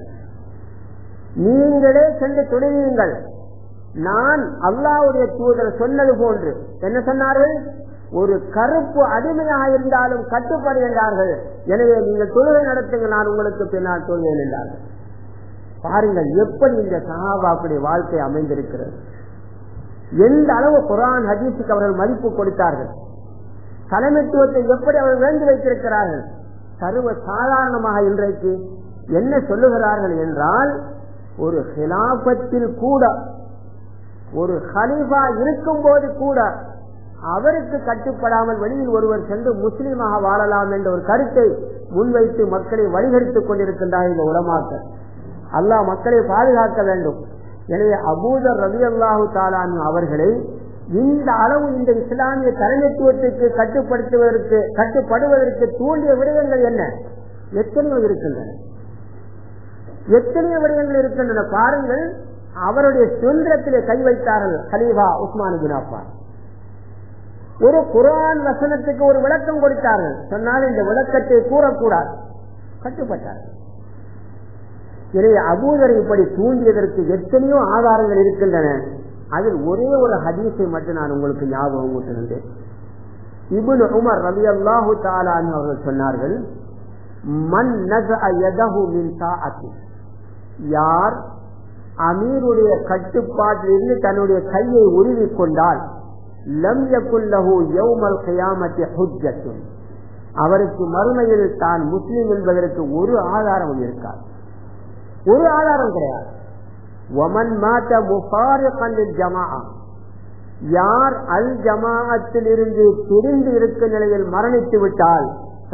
நீங்களே சென்று தொழுவீங்கள் நான் அல்லாவுடைய தூதர் சொன்னது போன்று என்ன சொன்னார்கள் ஒரு கருப்பு அடிமையாக இருந்தாலும் கட்டுப்படுகின்றார்கள் எனவே நீங்கள் தொழுகை நடத்துங்கள் நான் உங்களுக்கு பின்னால் தொழுவேன் என்றார்கள் பாருங்கள் எப்படி இந்த சகாபாக்குடைய வாழ்க்கை அமைந்திருக்கிறது எந்த அளவு குரான் ஹதீஸுக்கு அவர்கள் மதிப்பு கொடுத்தார்கள் தலைமைத்துவத்தை எப்படி அவர்கள் வேண்டி வைத்திருக்கிறார்கள் சர்வ சாதாரணமாக இன்றைக்கு என்ன சொல்லுகிறார்கள் என்றால் ஒரு ஹிலாபத்தில் கூட ஒரு ஹலீஃபா இருக்கும் போது கூட அவருக்கு கட்டுப்படாமல் வெளியில் ஒருவர் சென்று முஸ்லீமாக வாழலாம் என்ற ஒரு கருத்தை முன்வைத்து மக்களை வழிகரித்துக் கொண்டிருக்கின்றார் இந்த உலமாக்கள் அல்லாஹ் மக்களை பாதுகாக்க வேண்டும் எனவே அபூதர் ரவி அல்லாஹு தாலான் அவர்களை இந்த அளவு இந்த இஸ்லாமிய தலைமைத்துவத்துக்கு கட்டுப்படுத்துவதற்கு கட்டுப்படுவதற்கு தூண்டிய விடயங்கள் என்ன எத்தனையோ இருக்கின்றன எத்தனையோ விடயங்கள் இருக்கின்றன பாருங்கள் அவருடைய சுதந்திரத்திலே கை வைத்தார்கள் ஹலீஃபா உஸ்மான் பின் அப்பான் ஒரு குரான் வசனத்துக்கு ஒரு விளக்கம் கொடுத்தார்கள் சொன்னால் இந்த விளக்கத்தை கூறக்கூடாது கட்டுப்பட்டார்கள் எனவே அபூதரை இப்படி தூண்டியதற்கு எத்தனையோ ஆதாரங்கள் இருக்கின்றன அதில் ஒரே ஒரு ஹதீஸை மட்டும் நான் உங்களுக்கு ஞாபகம் ஊட்டுகின்றேன் இபுன் உமர் ரவி அல்லாஹு தாலான் அவர்கள் சொன்னார்கள் மண் மின் யார் அமீருடைய கட்டுப்பாட்டில் இருந்து தன்னுடைய கையை உருவி கொண்டால் லம் யகுல்லஹு யௌமல் கியாமத்தி ஹுஜ்ஜத்துன் அவருக்கு மறுமையில் தான் முஸ்லிம் என்பதற்கு ஒரு ஆதாரம் இருக்காது ஒரு ஆதாரம் கிடையாது ஒமன் மாத்த முஃபாரிகன் ஜமா யார் அல் ஜமாஅத்தில் இருந்து பிரிந்து இருக்கும் நிலையில் மரணித்து விட்டால்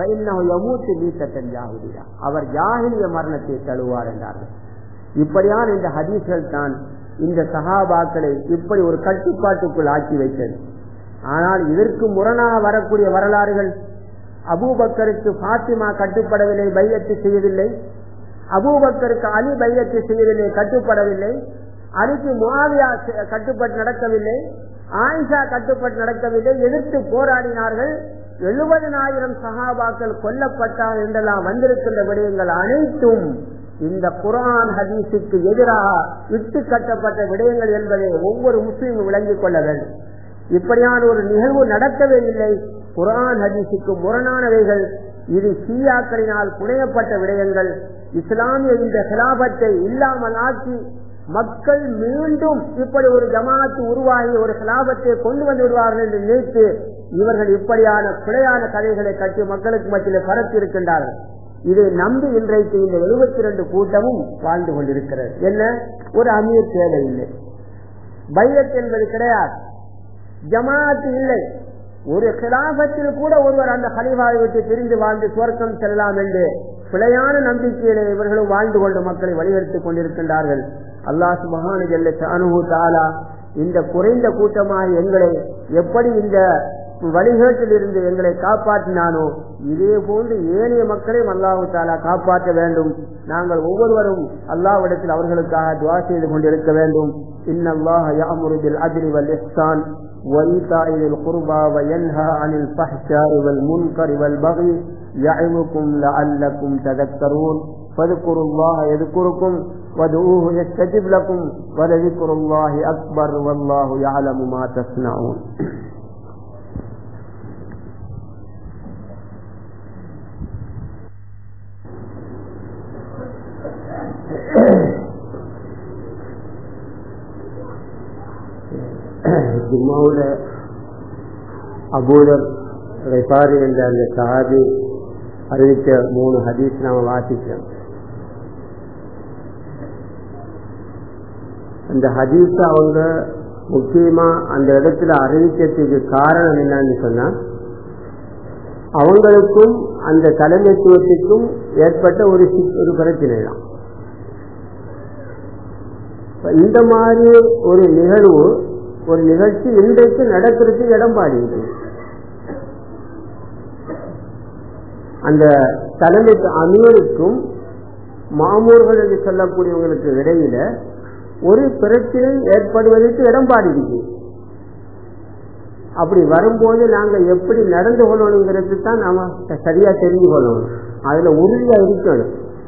அவர் ஜாகிலிய மரணத்தை தழுவார் என்றார்கள் இப்படியான இந்த ஹதீஸ்கள் தான் இந்த சகாபாக்களை இப்படி ஒரு கட்டுப்பாட்டுக்குள் ஆக்கி வைத்தது ஆனால் இதற்கு முரணாக வரக்கூடிய வரலாறுகள் அபூபக்கருக்கு பாத்திமா கட்டுப்படவில்லை பையத்து செய்யவில்லை அபூபக்கருக்கு அலி பையத்து செய்யவில்லை கட்டுப்படவில்லை அலிக்கு முகாவியா கட்டுப்பட்டு நடக்கவில்லை ஆயிஷா கட்டுப்பட்டு நடக்கவில்லை எதிர்த்து போராடினார்கள் எழுபதனாயிரம் சகாபாக்கள் கொல்லப்பட்டார் என்றெல்லாம் வந்திருக்கின்ற விடயங்கள் அனைத்தும் இந்த குரான் ஹதீஸுக்கு எதிராக இட்டு கட்டப்பட்ட விடயங்கள் என்பதை ஒவ்வொரு முஸ்லீமும் விளங்கிக் கொள்ள வேண்டும் இப்படியான ஒரு நிகழ்வு நடக்கவே இல்லை குரான் ஹதீஸுக்கு முரணானவைகள் இது ஷியாக்களினால் புனையப்பட்ட விடயங்கள் இஸ்லாமிய இந்த கிலாபத்தை இல்லாமல் ஆக்கி மக்கள் மீண்டும் இப்படி ஒரு ஜமாத்து உருவாகி ஒரு கிலாபத்தை கொண்டு வந்து விடுவார்கள் என்று நினைத்து இவர்கள் இப்படியான பிழையான கதைகளை கட்டி மக்களுக்கு மத்தியில் பரப்பி இருக்கின்றார்கள் இதை நம்பி இன்றைக்கு இந்த எழுபத்தி இரண்டு கூட்டமும் வாழ்ந்து கொண்டிருக்கிறது என்ன ஒரு அமீர் தேவையில்லை பைரத் என்பது கிடையாது ஜமாத்து இல்லை ஒரு கிலாபத்தில் கூட ஒருவர் அந்த ஹலிஃபாவை விட்டு பிரிந்து வாழ்ந்து சுவர்க்கம் செல்லலாம் என்று பிழையான நம்பிக்கையிலே இவர்களும் வாழ்ந்து கொண்டு மக்களை வழிநடத்திக் கொண்டிருக்கின்றார்கள் அல்லாஹ் சுபஹானு ஜல்ல ஷானுஹு தஆலா இந்த குறைந்த கூட்டமாக எங்களை எப்படி இந்த வழிகேட்டில் இருந்து எங்களை காப்பாற்றினானோ இதே போன்று ஏனைய மக்களையும் அல்லாஹு தாலா காப்பாற்ற வேண்டும் நாங்கள் ஒவ்வொருவரும் அல்லாவிடத்தில் அவர்களுக்காக துவா செய்து கொண்டிருக்க வேண்டும் இன்னல்லாஹ يأمر بالعدل والإحسان وإيتاء ذي القربى وينهى عن الفحشاء والمنكر والبغي يعظكم لعلكم تذكرون فاذكروا الله يذكركم وادعوه يستجب لكم ولذكر الله أكبر والله يعلم ما تصنعون ஜும்மாவுல அபூதர் ரெபாரி என்ற அந்த சஹாபி அறிவித்த மூணு ஹதீஸ் நாம வாசிக்கிறோம் அந்த ஹதீஸ் அவங்க முக்கியமா அந்த இடத்துல அறிவிக்கிறதுக்கு காரணம் என்னன்னு சொன்னா அவங்களுக்கும் அந்த தலைமைத்துவத்துக்கும் ஏற்பட்ட ஒரு ஒரு பிரச்சனை தான் இந்த மாதிரி ஒரு நிகழ்வு ஒரு நிகழ்ச்சி இன்றைக்கு நடக்கிறதுக்கு இடம் பாடிது அந்த தலைமை அமீருக்கும் மாமூர்கள் என்று சொல்லக்கூடியவங்களுக்கு இடையில ஒரு பிரச்சனை ஏற்படுவதற்கு இடம் பாடிருக்கு அப்படி வரும்போது நாங்க எப்படி நடந்து கொள்ளணுங்கிறது தான் நாம சரியா தெரிஞ்சு கொள்ளணும் அதுல உறுதியா இருக்கணும்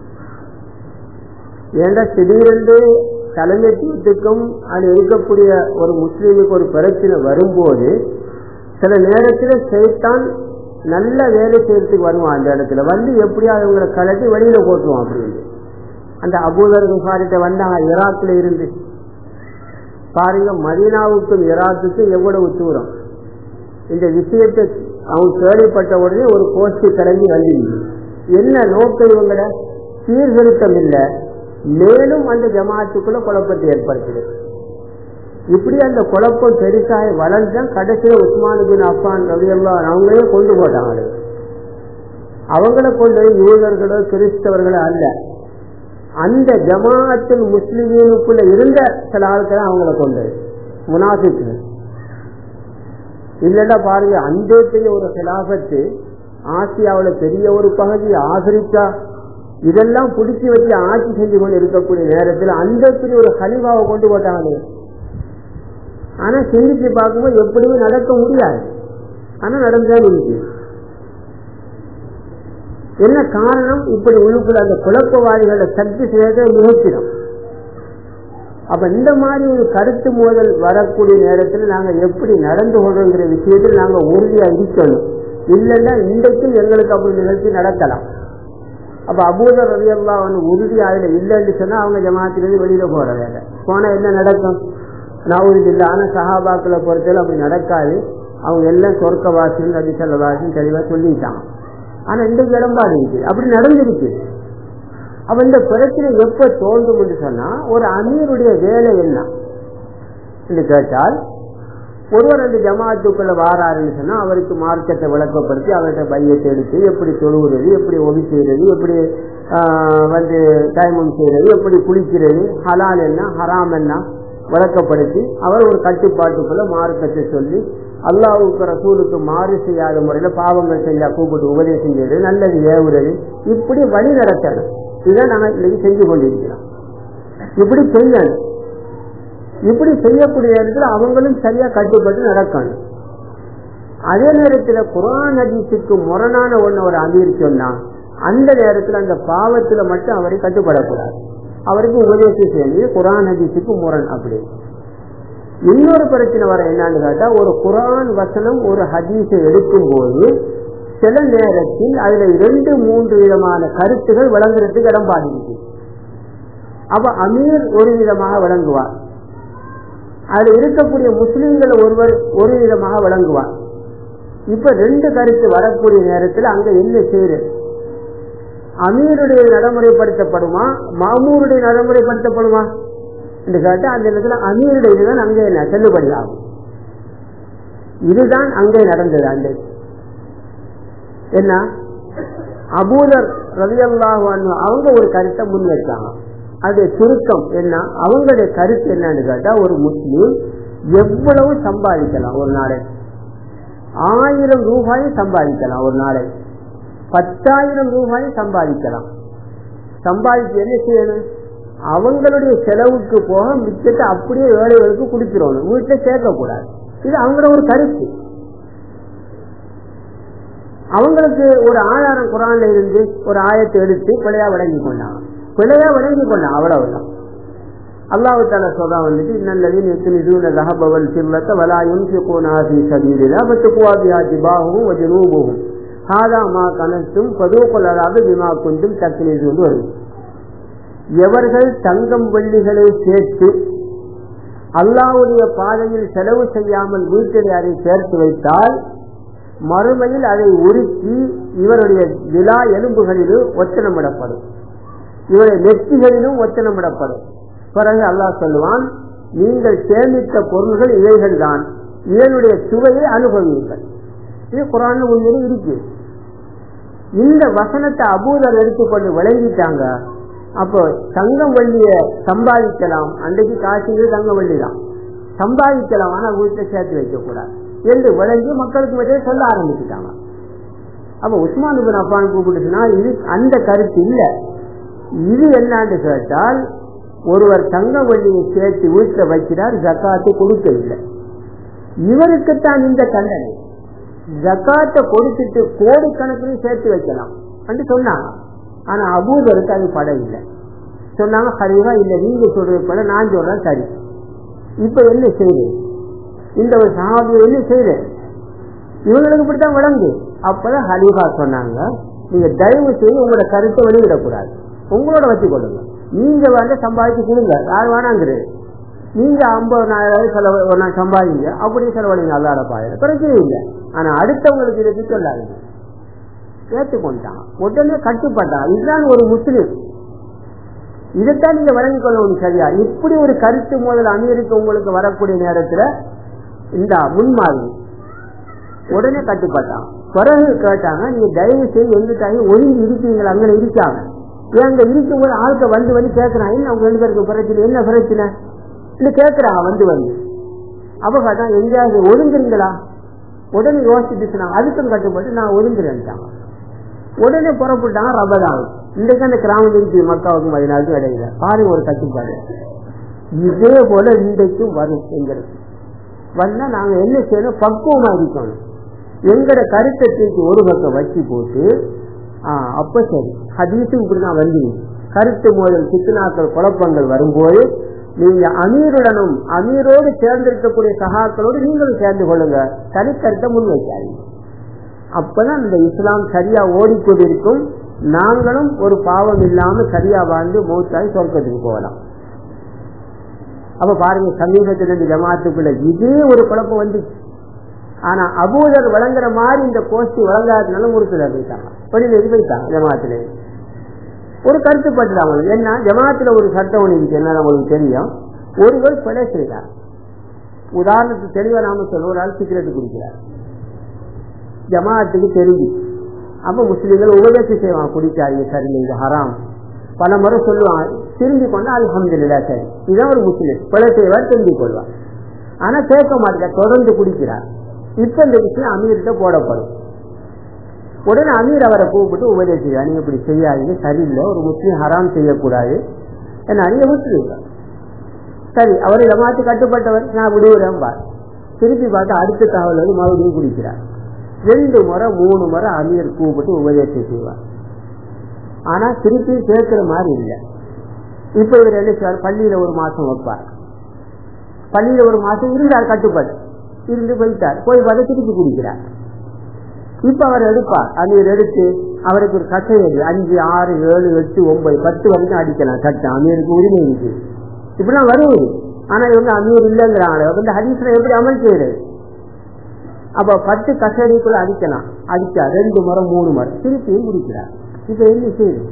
ஏன்னா திடீரென்று தலைமைத்துவத்துக்கும் அது இருக்கக்கூடிய ஒரு முஸ்லீமுக்கு ஒரு பிரச்சனை வரும்போது சில நேரத்தில் சைத்தான் நல்ல வேலை செய்யறதுக்கு வருவான் அந்த இடத்துல வந்து எப்படியாவது அவங்களை கலட்டி வெளியில போட்டுருவான் அப்படின்னு அந்த அபூதர் குஃபாரிட்ட வந்தாங்க ஈராக்ல இருந்து பாருங்க மதீனாவுக்கும் ஈராக்குக்கும் எவ்வளவு தூரம் இந்த விஷயத்தை அவங்க கேள்விப்பட்ட உடனே ஒரு கோஷ்டி கிளம்பி வந்திருக்கு என்ன நோக்கம் இவங்கள சீர்திருத்தம் இல்லை மேலும் அந்த ஜமாத்துக்குள்ள குழப்பத்தை ஏற்படுத்துது இப்படி அந்த குழப்பம் பெருசாக வளர்ந்தான் கடைசியில் உஸ்மானுபின் அப்பான் ரவியெல்லாம் அவங்களே கொண்டு போட்டாங்க அவங்கள கொண்டு யூதர்களோ கிறிஸ்தவர்களோ அல்ல அந்த ஜமாத்தில் முஸ்லிமீனுக்குள்ள இருந்த சில ஆட்கள் அவங்கள கொண்டு முனாஃபிக்கு இல்லடா பாருங்க அந்த ஒரு சிலாபத்து ஆசியாவில் பெரிய ஒரு பகுதி ஆசிரிக்கா இதெல்லாம் பிடிச்சி வச்சு ஆட்சி செஞ்சு கொண்டு இருக்கக்கூடிய நேரத்தில் அந்த பெரிய ஒரு கலிவாவை கொண்டு போட்டாங்களே ஆனா சிந்திச்சு பார்க்கும்போது எப்படியும் நடக்க முடியாது ஆனா நடந்துதான் இருக்கு என்ன காரணம் இப்படி உள்ளுக்குள்ள அந்த குழப்பவாதிகளோட சக்தி செய்யறத முயற்சிடும் அப்ப இந்த மாதிரி ஒரு கருத்து மோதல் வரக்கூடிய நேரத்தில் நாங்க எப்படி நடந்து கொள்றோங்கிற விஷயத்தில் நாங்க உறுதியா இருக்கணும் இல்லைன்னா இன்றைக்கும் எங்களுக்கு அப்படி நிகழ்ச்சி நடக்கலாம் அப்ப அபூதர் ரவி எல்லாம் வந்து உறுதி அதுல இல்லைன்னு சொன்னா அவங்க ஜமாத்திலிருந்து வெளியில போற வேலை போனா என்ன நடக்கும் நாவூது இல்லை ஆனா சஹாபாக்களை பொறுத்தவரை அப்படி நடக்காது அவங்க எல்லாம் சொர்க்கவாசியும் நபி சொல்லவாசியும் தெளிவா சொல்லிட்டாங்க ஆனா இன்றைக்கு இடம்பாடு இருக்கு அப்படி நடந்திருக்கு அப்ப இந்த பிரச்சனை எப்ப தோன்றும் என்று சொன்னா ஒரு அமீருடைய வேலை என்ன என்று கேட்டால் ஒருவர் அந்த ஜமாத்துக்குள்ள வாராருன்னு சொன்னா அவருக்கு மார்க்கத்தை விளக்கப்படுத்தி அவர்கிட்ட பையத்தை எடுத்து எப்படி தொழுகிறது எப்படி ஒளி செய்யறது எப்படி வந்து டைமம் செய்யறது எப்படி குளிக்கிறது ஹலால் என்ன ஹராம் என்ன விளக்கப்படுத்தி அவர் ஒரு கட்டுப்பாட்டுக்குள்ள மார்க்கத்தை சொல்லி அல்லாவுக்கு ரசூலுக்கு மாறு செய்யாத முறையில பாவங்கள் செஞ்சா கூப்பிட்டு உபதேசம் செய்யறது நல்லது ஏவுறது இப்படி வழி நடத்தணும் இதை நாங்க இன்னைக்கு செஞ்சு கொண்டிருக்கிறோம் இப்படி செய்யணும் இப்படி செய்யக்கூடிய நேரத்தில் அவங்களும் சரியா கட்டுப்பட்டு நடக்கணும் அதே நேரத்தில் குரான் ஹதீஸுக்கு முரணான ஒண்ணு ஒரு அமீர் சொன்னா அந்த நேரத்தில் அந்த பாவத்துல மட்டும் அவரை கட்டுப்படக்கூடாது அவருக்கு உபதேசம் செய்யணும் குரான் ஹதீஸுக்கு முரண் அப்படி இன்னொரு பிரச்சனை வர என்னன்னு கேட்டா ஒரு குரான் வசனம் ஒரு ஹதீஸை எடுக்கும் போது சில நேரத்தில் அதுல இரண்டு மூன்று விதமான கருத்துகள் விளங்குறதுக்கு இடம் பாடிருக்கு அப்ப அமீர் ஒரு விதமாக விளங்குவார் அதுல இருக்கக்கூடிய முஸ்லிம்கள் ஒருவர் ஒரு விதமாக விளங்குவார் இப்ப ரெண்டு கருத்து வரக்கூடிய நேரத்தில் அங்க என்ன செய்யறது அமீருடைய நடைமுறைப்படுத்தப்படுமா மாமூருடைய நடைமுறைப்படுத்தப்படுமா என்று கேட்டா அந்த இடத்துல அமீருடைய இதுதான் அங்கே என்ன செல்லுபடி ஆகும் இதுதான் அங்கே நடந்தது அந்த என்ன அபூதர் ரவியல்லாஹு அவங்க ஒரு கருத்தை முன் வச்சாங்க அது சுருக்கம் என்ன அவங்களுடைய கருத்து என்னன்னு கேட்டா ஒரு முஸ்லீம் எவ்வளவு சம்பாதிக்கலாம் ஒரு நாளை ஆயிரம் ரூபாயை சம்பாதிக்கலாம் ஒரு நாளை பத்தாயிரம் ரூபாயை சம்பாதிக்கலாம் சம்பாதிச்சு என்ன செய்யணும் அவங்களுடைய செலவுக்கு போக மிச்சத்தை அப்படியே ஏழைகளுக்கு கொடுத்துடணும் வீட்டை சேர்க்கக்கூடாது இது அவங்களோட ஒரு கருத்து அவங்களுக்கு ஒரு ஆதாரம் குரான்ல இருந்து ஒரு ஆயத்தை எடுத்து பிழையா விளங்கி கொண்டாங்க பிழையா விளங்கி கொண்டாங்க அவ்வளவுதான் அல்லாஹு தாலா சொல்றா வந்துட்டு இன்னல்லதின் எத்தனிதூன ரஹபவல் சில்லத்த வலா யுன்ஃபிகூனா ஃபீ சபீலில்லா ஃபத்துக்வா பிஹா ஜிபாஹும் வ ஜுனூபுஹும் ஹாதா மா கனஸ்தும் ஃபதூகுல் அதாபு பிமா குன்தும் தக்னிசூன் வரும் எவர்கள் தங்கம் வெள்ளிகளை சேர்த்து அல்லாவுடைய பாதையில் செலவு செய்யாமல் வீட்டில் அதை சேர்த்து வைத்தால் மறுமையில் அதை உருக்கி இவருடைய விழா எலும்புகளிலும் ஒத்தனமிடப்படும் இவருடைய நெற்றிகளிலும் ஒத்தனமிடப்படும் பிறகு அல்லாஹ் சொல்லுவான் நீங்கள் சேமித்த பொருள்கள் இவைகள் தான் இதனுடைய சுவையை அனுபவியுங்கள் இது குரான் உண்மையில இருக்கு இந்த வசனத்தை அபூதர் எடுத்துக்கொண்டு விளங்கிட்டாங்க அப்போ தங்கம் வள்ளிய சம்பாதிக்கலாம் அன்றைக்கு காசுங்கிறது தங்க வள்ளி தான் சம்பாதிக்கலாம் ஆனா வீட்டை சேர்த்து வைக்க கூடாது என்று விளங்கி மக்களுக்கு மத்திய சொல்ல ஆரம்பிச்சுட்டாங்க அப்ப உஸ்மான் பின் அப்பான் கூப்பிட்டுச்சுன்னா இது அந்த கருத்து இல்ல இது என்னான்னு கேட்டால் ஒருவர் தங்க வள்ளியை சேர்த்து வீட்டில் வைக்கிறார் ஜக்காத்து கொடுக்கவில்லை இவருக்குத்தான் இந்த தண்டனை ஜக்காத்தை கொடுத்துட்டு கோடிக்கணக்கில் சேர்த்து வைக்கலாம் என்று சொன்னாங்க ஆனா அபூதருக்கு அது படம் இல்லை சொன்னாங்க சரிவா இல்ல நீங்க சொல்றது பட நான் சொல்றேன் சரி இப்ப என்ன செய்யுது இந்த ஒரு சகாபியை என்ன செய்யுது இவங்களுக்கு இப்படித்தான் விளங்கு அப்பதான் ஹலீஃபா சொன்னாங்க நீங்க தயவு செய்து உங்களோட கருத்தை வெளியிடக்கூடாது உங்களோட வச்சு கொள்ளுங்க நீங்க வந்து சம்பாதிச்சு கொடுங்க யார் வேணாங்கிறது நீங்க ஐம்பதாயிரம் செலவு ஒரு நாள் சம்பாதிங்க அப்படி செலவழிங்க அல்லாட பாயிரம் பிரச்சனை இல்லை ஆனா அடுத்தவங்களுக்கு இதை சொல்லாதீங்க ஏற்றுக்கொண்டான் உடனே கட்டுப்பட்டான் இதுதான் ஒரு முஸ்லிம் இதைத்தான் நீங்க வழங்கிக் கொள்ளணும் சரியா இப்படி ஒரு கருத்து முதல் அமெரிக்க உங்களுக்கு வரக்கூடிய நேரத்துல இந்த முன்மாதிரி உடனே கட்டுப்பட்டான் பிறகு கேட்டாங்க நீங்க தயவு செய்து எங்கிட்டாங்க ஒதுங்கி இருக்கீங்களா அங்கே இருக்காங்க அங்க இருக்கும்போது ஆளுக்க வந்து வந்து கேட்கறான் என்ன அவங்க ரெண்டு பேருக்கு பிரச்சனை என்ன பிரச்சனை இல்ல கேட்கறாங்க வந்து வந்து அப்ப கேட்டா எங்கேயாவது ஒதுங்குறீங்களா உடனே யோசிச்சுட்டு சொன்னாங்க அதுக்கும் கட்டுப்பட்டு நான் ஒதுங்குறேன்ட்டாங்க உடனே புறப்பட்டாங்க ரபதான் இன்றைக்கு அந்த கிராமம் இருக்கு மக்காவுக்கும் பதினாலுக்கும் இடையில பாருங்க ஒரு கட்டுப்பாடு இதே போல இன்றைக்கும் வரும் எங்களுக்கு வந்தா நாங்க என்ன செய்யணும் பக்குவமா இருக்கணும் எங்கட கருத்தை தூக்கி ஒரு பக்கம் வச்சு போட்டு ஆஹ் அப்ப சரி ஹதீஸும் இப்படிதான் வந்து கருத்து மோதல் சித்தனாக்கள் குழப்பங்கள் வரும்போது நீங்க அமீருடனும் அமீரோடு சேர்ந்திருக்கக்கூடிய சகாக்களோடு நீங்களும் சேர்ந்து கொள்ளுங்க தனிக்கருத்தை முன் வைக்காதீங்க அப்பதான் இந்த இஸ்லாம் சரியா ஓடிக்கொண்டிருக்கும் நாங்களும் ஒரு பாவம் இல்லாம சரியா வாழ்ந்து மௌத்தாய் சொர்க்கத்துக்கு போகலாம் அப்ப பாருங்க சமீபத்தில் இருந்து ஜமாத்துக்குள்ள இதே ஒரு குழப்பம் வந்துச்சு ஆனா அபூதர் வழங்குற மாதிரி இந்த கோஷ்டி வழங்காதனால முறுத்துல போயிட்டாங்க வெளியில இது போயிட்டாங்க ஜமாத்துல ஒரு கருத்துப்பட்டுறாங்க என்ன ஜமாத்துல ஒரு சட்டம் ஒன்று இருக்கு என்ன உங்களுக்கு தெரியும் ஒருவர் கொலை செய்தார் உதாரணத்துக்கு தெளிவா நாம சொல்ல ஒரு ஆள் சிகரெட் குடிக்கிறார் ஜமாத்துக்கு தெரிஞ்சு அப்ப முஸ்லீம்கள் உபதேசம் செய்வாங்க குடிக்காதீங்க சரிங்க இது ஹராம் பல முறை சொல்லுவாங்க திரும்பி கொண்டா அல்ஹம்துல்லா சரி இதுதான் ஒரு முஸ்லீம் கொலை செய்வார் திரும்பி கொள்வார் ஆனா கேட்க மாட்டேன் தொடர்ந்து குடிக்கிறார் இப்ப இந்த விஷயம் அமீர்கிட்ட போடப்படும் உடனே அமீர் அவரை கூப்பிட்டு உபதேசிக்கிறார் நீங்க இப்படி செய்யாதீங்க சரியில்லை ஒரு முஸ்லீம் ஹராம் செய்யக்கூடாது என்ன நீங்க முஸ்லீம் சரி அவர் ஜமாத்து கட்டுப்பட்டவர் நான் விடுகிறேன் பார் திருப்பி பார்த்தா அடுத்த தகவல் வந்து மறுபடியும் குடிக்கிறார் ரெண்டு முறை மூணு முறை அமீர் கூப்பிட்டு உபதேசம் செய்வார் ஆனா திருப்பி கேட்கிற மாதிரி இல்லை இப்ப இவர் என்ன செய்வார் பள்ளியில ஒரு மாசம் வைப்பார் பள்ளியில ஒரு மாசம் இருந்தார் கட்டுப்பாடு இருந்து போயிட்டார் போய் பார்த்தா திருப்பி குடிக்கிறார் இப்ப அவர் எடுப்பார் அமீர் எடுத்து அவருக்கு ஒரு கட்டை எடு அஞ்சு ஆறு ஏழு எட்டு ஒன்பது பத்து வரைக்கும் அடிக்கலாம் சட்டம் அமீருக்கு உரிமை இருக்கு இப்படிலாம் வருவது ஆனா இவங்க அமீர் இல்லைங்கிறாங்க வந்து ஹதீஸ்ல எப்படி அமல் செய்யறது அப்ப பத்து கசடிக்குள்ள அடிக்கலாம் அடிச்சா ரெண்டு முறை மூணு முறை திருப்பியும் குடிக்கிறார் இப்ப என்ன செய்யுது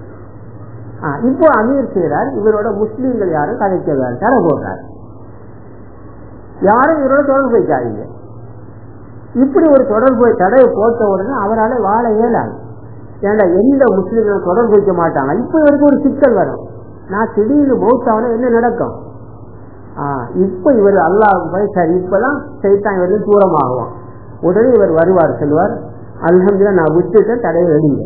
இப்போ அமீர் செய்யறார் இவரோட முஸ்லீம்கள் யாரும் கதைக்கிறார் தர போடுறார் யாரும் இவரோட தொடர்பு வைக்காதீங்க இப்படி ஒரு தொடர்பு தடையை போட்ட உடனே அவரால் வாழ இயலாது ஏன்னா எந்த முஸ்லீம்களும் தொடர்பு வைக்க மாட்டாங்க இப்ப இவருக்கு ஒரு சிக்கல் வரும் நான் திடீர்னு மௌத்தாவன என்ன நடக்கும் இப்ப இவர் அல்லாஹ் சரி இப்பதான் சைத்தான் இவருக்கு தூரமாகுவான் உடனே இவர் வருவார் சொல்லுவார் அல்ஹம்துல நான் விட்டுட்டேன் தடையை எடுங்க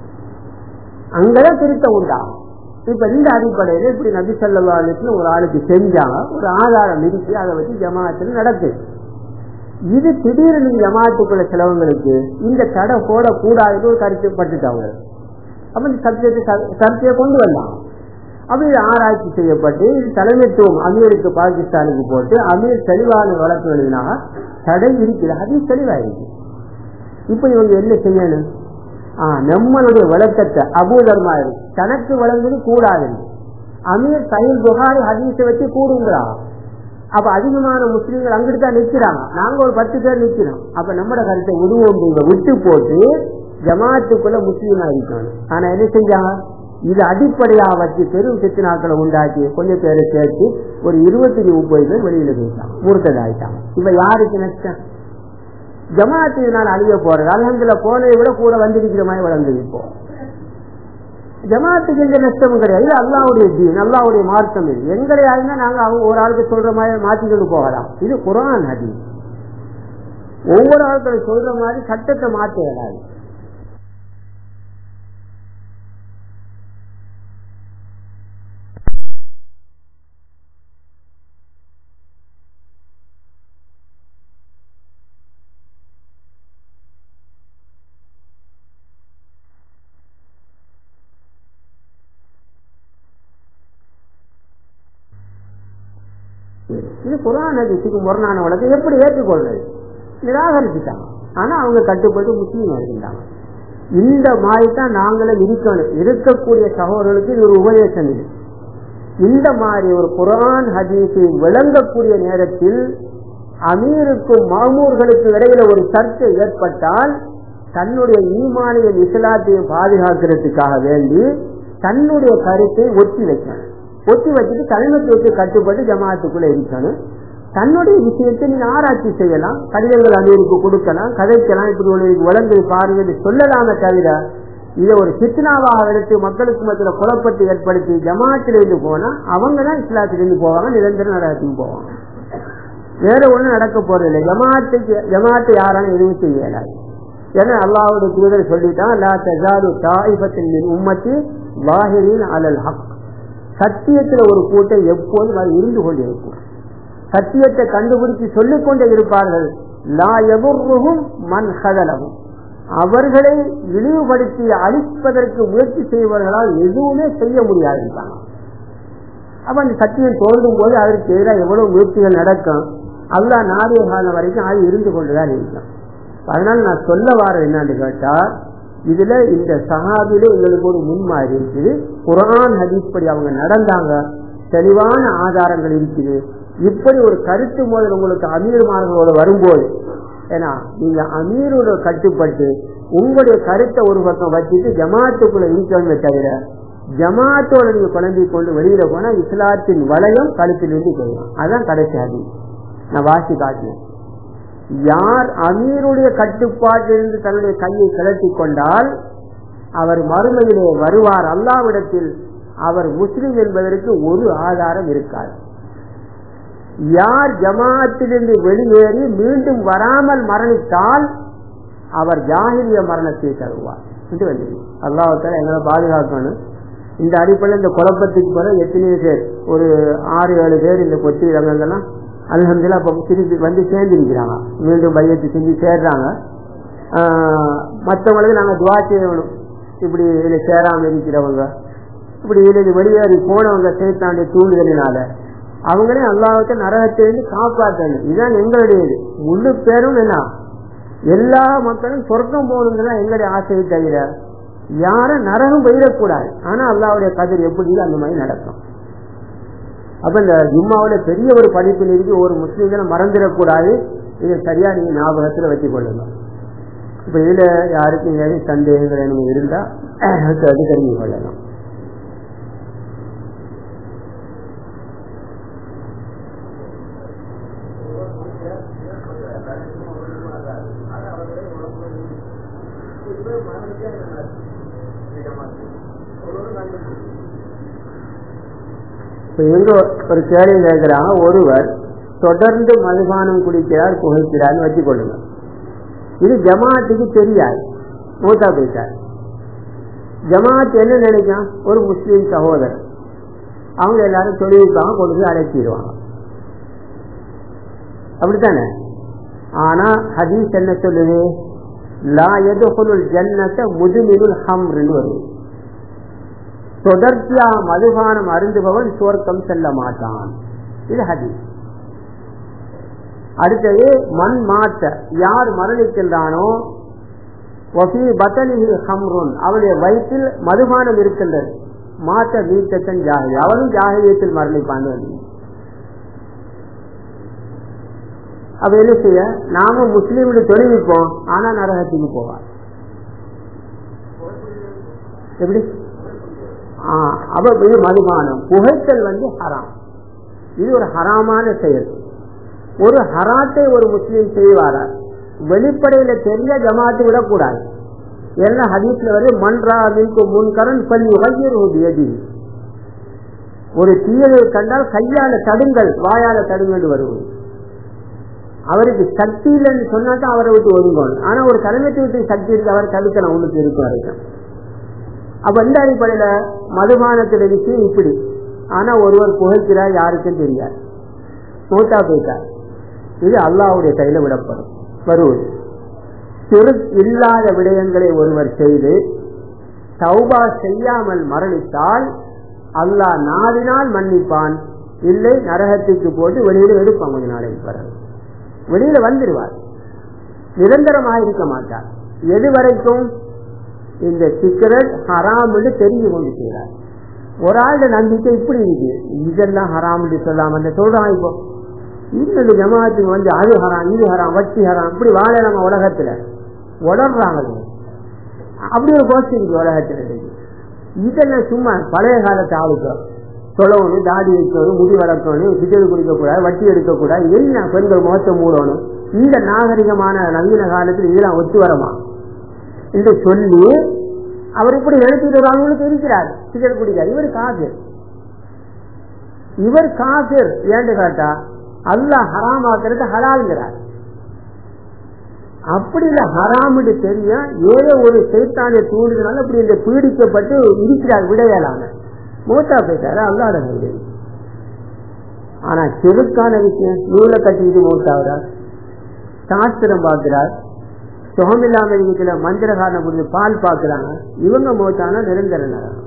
அங்கதான் திருத்தம் உண்டாகும் இப்ப இந்த அடிப்படையில இப்படி நபி சொல்லா ஒரு ஆளுக்கு செஞ்சாங்க ஒரு ஆதாரம் இருக்கு அதை வச்சு ஜமாத்தில் நடக்குது இது திடீர்னு ஜமாத்துக்குள்ள சிலவங்களுக்கு இந்த தடை போடக்கூடாதுன்னு ஒரு கருத்து பட்டுட்டாங்க அப்ப இந்த சத்தியத்தை சர்ச்சையை கொண்டு வந்தாங்க அப்படி ஆராய்ச்சி செய்யப்பட்டு இது தலைமைத்துவம் அமீருக்கு பாகிஸ்தானுக்கு போட்டு அமீர் தெளிவான வழக்கு எழுதினாங்க தடை இருக்குது அது தெளிவாயிருக்கு இப்ப இவங்க என்ன செய்யணும் நம்மளுடைய விளக்கத்தை அபூதர்மா இருக்கு தனக்கு வழங்குவது கூடாது அமீர் சயில் புகாரி ஹதீஸை வச்சு கூடுங்கிறா அப்ப அதிகமான முஸ்லீம்கள் அங்கிட்டு தான் நிக்கிறாங்க நாங்க ஒரு பத்து பேர் நிக்கிறோம் அப்ப நம்மட கருத்தை உருவம் விட்டு போட்டு ஜமாத்துக்குள்ள முஸ்லீமா இருக்கணும் ஆனா என்ன செஞ்சாங்க இது அடிப்படையா வச்சு பெரும் சித்தினாக்களை உண்டாக்கி கொஞ்சம் பேரை சேர்த்து ஒரு இருபத்தி முப்பது பேர் வெளியில போயிட்டாங்க மூர்த்ததாயிட்டாங்க இப்ப யாருக்கு நஷ்டம் ஜமாத்து இதனால் அழிய போறது அலகத்துல போனதை விட கூட வந்திருக்கிற மாதிரி வளர்ந்தது இப்போ ஜமாத்துக்கு எந்த நஷ்டமும் கிடையாது இது அல்லாவுடைய தீன் அல்லாவுடைய மார்க்கம் இது எங்களை ஆளுனா நாங்க அவங்க ஒரு ஆளுக்கு சொல்ற மாதிரி மாத்திக்கிட்டு போகலாம் இது குரான் அதி ஒவ்வொரு ஆட்களும் சொல்ற மாதிரி சட்டத்தை மாற்ற இயலாது இது குரான் அதிசுக்கு முரணான வழக்கு எப்படி ஏற்றுக்கொள்றது நிராகரிச்சுட்டாங்க ஆனா அவங்க கட்டுப்பட்டு முஸ்லீம் இருக்கின்றாங்க இந்த மாதிரி தான் நாங்களும் இருக்கணும் இருக்கக்கூடிய சகோதரர்களுக்கு இது ஒரு உபதேசம் இது இந்த மாதிரி ஒரு குரான் ஹதீஸை விளங்கக்கூடிய நேரத்தில் அமீருக்கும் மாமூர்களுக்கு இடையில ஒரு சர்ச்சை ஏற்பட்டால் தன்னுடைய ஈமானிய இஸ்லாத்தையும் பாதுகாக்கிறதுக்காக வேண்டி தன்னுடைய கருத்தை ஒத்தி வைக்கணும் ஒத்தி வச்சுட்டு தலைமைத்துவத்தை கட்டுப்பட்டு ஜமாத்துக்குள்ள இருக்கணும் தன்னுடைய விஷயத்தை நீங்க ஆராய்ச்சி செய்யலாம் கடிதங்கள் அமீருக்கு கொடுக்கலாம் கதைக்கலாம் இப்படி ஒரு வளர்ந்து பாருங்க சொல்லலாமே தவிர இதை ஒரு சித்தனாவாக எடுத்து மக்களுக்கு மத்தியில் குழப்பத்தை ஏற்படுத்தி ஜமாத்திலிருந்து போனா அவங்க தான் இஸ்லாத்திலிருந்து போவாங்க நிரந்தர நடத்தியும் போவாங்க வேற ஒண்ணும் நடக்க போறதில்லை ஜமாத்துக்கு ஜமாத்து யாராலும் எதுவும் செய்ய இயலாது ஏன்னா அல்லாவுடைய தூதர் சொல்லிட்டான் லா தஜாலு தாயிபத்தின் உம்மத்தி வாஹிரின் அலல் ஹக் சத்தியத்துல ஒரு கூட்டம் எப்போதும் அது இருந்து கொண்டிருக்கும் சத்தியத்தை கண்டுபிடிச்சு சொல்லிக் கொண்டே இருப்பார்கள் லா எவருகும் மண் கதலவும் அவர்களை இழிவுபடுத்தி அழிப்பதற்கு முயற்சி செய்வர்களால் எதுவுமே செய்ய முடியாது அப்ப அந்த சத்தியம் தோன்றும் போது அதற்கு எதிராக எவ்வளவு முயற்சிகள் நடக்கும் அல்லா நாடிய காலம் வரைக்கும் அது இருந்து கொண்டுதான் இருக்கும் அதனால நான் சொல்ல வர என்னன்னு கேட்டா இதுல இந்த சகாபில எங்களுக்கு ஒரு முன்மாதிரி இருக்குது குரான் ஹதீஸ் படி அவங்க நடந்தாங்க தெளிவான ஆதாரங்கள் இருக்குது இப்படி ஒரு கருத்து மோதல் உங்களுக்கு அமீர்மார்களோட வரும்போது ஏன்னா நீங்க அமீரோட கட்டுப்பட்டு உங்களுடைய கருத்தை ஒரு பக்கம் வச்சுட்டு ஜமாத்துக்குள்ள இருக்கணுமே தவிர ஜமாத்தோட நீங்க குழந்தை கொண்டு வெளியில போனா இஸ்லாத்தின் வளையம் கழுத்திலிருந்து போயிடும் அதான் கடைசி அது நான் வாசி காட்டினேன் யார் அமீருடைய கட்டுப்பாட்டிலிருந்து தன்னுடைய கையை கிளட்டி கொண்டால் அவர் மறுமையிலே வருவார் அல்லாவிடத்தில் அவர் முஸ்லிம் என்பதற்கு ஒரு ஆதாரம் இருக்காது யார் ஜமாத்திலிருந்து வெளியேறி மீண்டும் வராமல் மரணித்தால் அவர் ஜாகிரிய மரணத்தை தருவார் என்று வந்து அல்லாஹால எங்களை பாதுகாக்கணும் இந்த அடிப்படையில் இந்த குழப்பத்துக்கு பிறகு எத்தனையோ பேர் ஒரு ஆறு ஏழு பேர் இந்த கொத்தி ரங்கங்கள்லாம் அலமதுல அப்ப திருப்பி வந்து சேர்ந்திருக்கிறாங்க மீண்டும் பையத்து செஞ்சு சேர்றாங்க மற்றவங்களுக்கு நாங்க துவா செய்யணும் இப்படி இதுல சேராம இருக்கிறவங்க இப்படி இதுல வெளியேறி போனவங்க சேர்த்தாண்டிய தூண்டுதலினால அவங்களே அல்லாவுக்கு நரகத்திலிருந்து காப்பாற்றணும் இதுதான் எங்களுடைய இது முழு பேரும் என்ன எல்லா மக்களும் சொர்க்கம் போகணுங்கிறதா எங்களுடைய ஆசையை தவிர யாரும் நரகம் போயிடக்கூடாது ஆனா அல்லாவுடைய கதிர் எப்படி அந்த மாதிரி நடக்கும் அப்ப இந்த ஜும்மாவுல பெரிய ஒரு படிப்பில் இருக்கு ஒரு முஸ்லீம்களை மறந்துடக்கூடாது இதை சரியா நீங்க ஞாபகத்துல வச்சுக் கொள்ளுங்க இப்ப இதுல யாருக்கும் ஏதாவது சந்தேகங்கள் எனக்கு இருந்தா அது தெரிஞ்சு கொள்ளலாம் இப்ப இவங்க ஒரு கேள்வி கேட்கிறாங்க ஒருவர் தொடர்ந்து மதுபானம் குடிக்கிறார் புகைக்கிறார்னு வச்சுக்கொள்ளுங்க இது ஜமாத்துக்கு தெரியாது மூத்தா போயிட்டார் ஜமாத் என்ன நினைக்கும் ஒரு முஸ்லீம் சகோதரர் அவங்க எல்லாரும் தொழிலுக்காக கொண்டு போய் அழைச்சிடுவாங்க அப்படித்தானே ஆனா ஹதீஸ் என்ன சொல்லுது லா எதுகுல் ஜன்னத்தை முதுமிருள் ஹம்ருன்னு வருது தொடர்ச்சியா மதுபானம் அருந்துபவன் சுவர்க்கம் செல்ல மாட்டான் இது ஹதீஸ் அடுத்தது மண் மாற்ற யார் மரணிக்கின்றானோ ஹம்ருன் அவருடைய வயிற்றில் மதுபானம் இருக்கின்றது மாற்ற நீட்டத்தன் ஜாகி அவனும் ஜாகியத்தில் மரணிப்பான் அப்ப என்ன செய்ய நாம முஸ்லீமுடைய தொழில்நுட்போம் ஆனா நரகத்துக்கு போவார் எப்படி அப்ப இது மதுபானம் புகைத்தல் வந்து ஹராம் இது ஒரு ஹராமான செயல் ஒரு ஹராத்தை ஒரு முஸ்லீம் செய்வாரா வெளிப்படையில தெரிய ஜமாத்து விடக்கூடாது என்ன ஹதீஸ்ல வந்து மன்றாவிற்கு முன்கரன் பள்ளி உயர்வுதி ஒரு தீயதை கண்டால் கையால தடுங்கள் வாயால தடுங்கள் வருவது அவருக்கு சக்தி இல்லைன்னு சொன்னாதான் அவரை விட்டு ஒதுங்கணும் ஆனா ஒரு தலைமைத்துவத்துக்கு சக்தி இருக்கு அவர் தடுக்கணும் உங்களுக்கு இருக்கும் வரைக்கும் அப்ப இந்த அடிப்படையில மதுபானத்துல விஷயம் இப்படி ஆனா ஒருவர் புகைக்கிறார் யாருக்கும் தெரியாது மூத்தா போயிட்டார் இது அல்லாவுடைய கையில விடப்படும் வருவது சிறு இல்லாத விடயங்களை ஒருவர் செய்து சௌபா செய்யாமல் மரணித்தால் அல்லாஹ் நாடினால் மன்னிப்பான் இல்லை நரகத்துக்கு போட்டு வெளியில எடுப்பான் கொஞ்ச நாளைக்கு பிறகு வெளியில வந்துடுவார் நிரந்தரமாக இருக்க மாட்டார் எது வரைக்கும் இந்த சிக்கரட் ஹராம்னு தெரிஞ்சு கொண்டு செய்கிறார் ஒரு ஆளோட நம்பிக்கை இப்படி இருக்கு இதெல்லாம் ஹராம்னு சொல்லாம அந்த சொல்றான் இப்போ இன்னொரு ஜமாத்துக்கு வந்து அது ஹராம் இது ஹராம் வட்டி ஹராம் இப்படி வாழ நம்ம உலகத்துல உடறாங்க அப்படி ஒரு கோஷ்டி இருக்கு உலகத்துல இருக்கு இதெல்லாம் சும்மா பழைய காலத்து ஆளுக்கு தொழவணும் தாடி வைக்கணும் முடி வளர்க்கணும் சிகரெட் குடிக்கக்கூடாது வட்டி எடுக்கக்கூடாது என்ன பெண்கள் முகத்தை மூடணும் இந்த நாகரிகமான நவீன காலத்தில் இதெல்லாம் ஒத்து வரமா என்று சொல்லி அவர் இப்படி எழுப்பிடுறாங்களுக்கு இருக்கிறார் சிகரெட் குடிக்காது இவர் காசிர் இவர் காசிர் ஏன்னு கேட்டா அல்லாஹ் ஹராமாக்குறது ஹலால்ங்கிறார் அப்படி இல்ல ஹராமுன்னு தெரியும் ஏதோ ஒரு சைத்தானிய தூண்டுதனால அப்படி இந்த பீடிக்கப்பட்டு இருக்கிறார் விடையலான மூத்தா போயிட்டாரு அல்லாட கைது ஆனா செருக்கான விஷயம் நூலை கட்டிக்கிட்டு மூத்தாகிறார் சாஸ்திரம் பார்க்கிறார் சுகமில்லாம இருக்கிற மந்திரகாரனை குறித்து பால் பார்க்கிறாங்க இவங்க மூத்தானா நிரந்தர நரகம்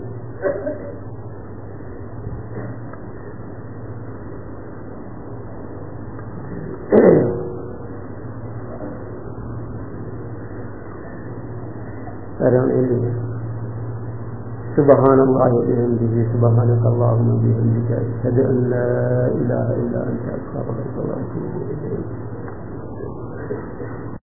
سبحان الله وبحمده سبحانك اللهم وبحمدك اشهد ان لا اله الا انت استغفرك واتوب اليك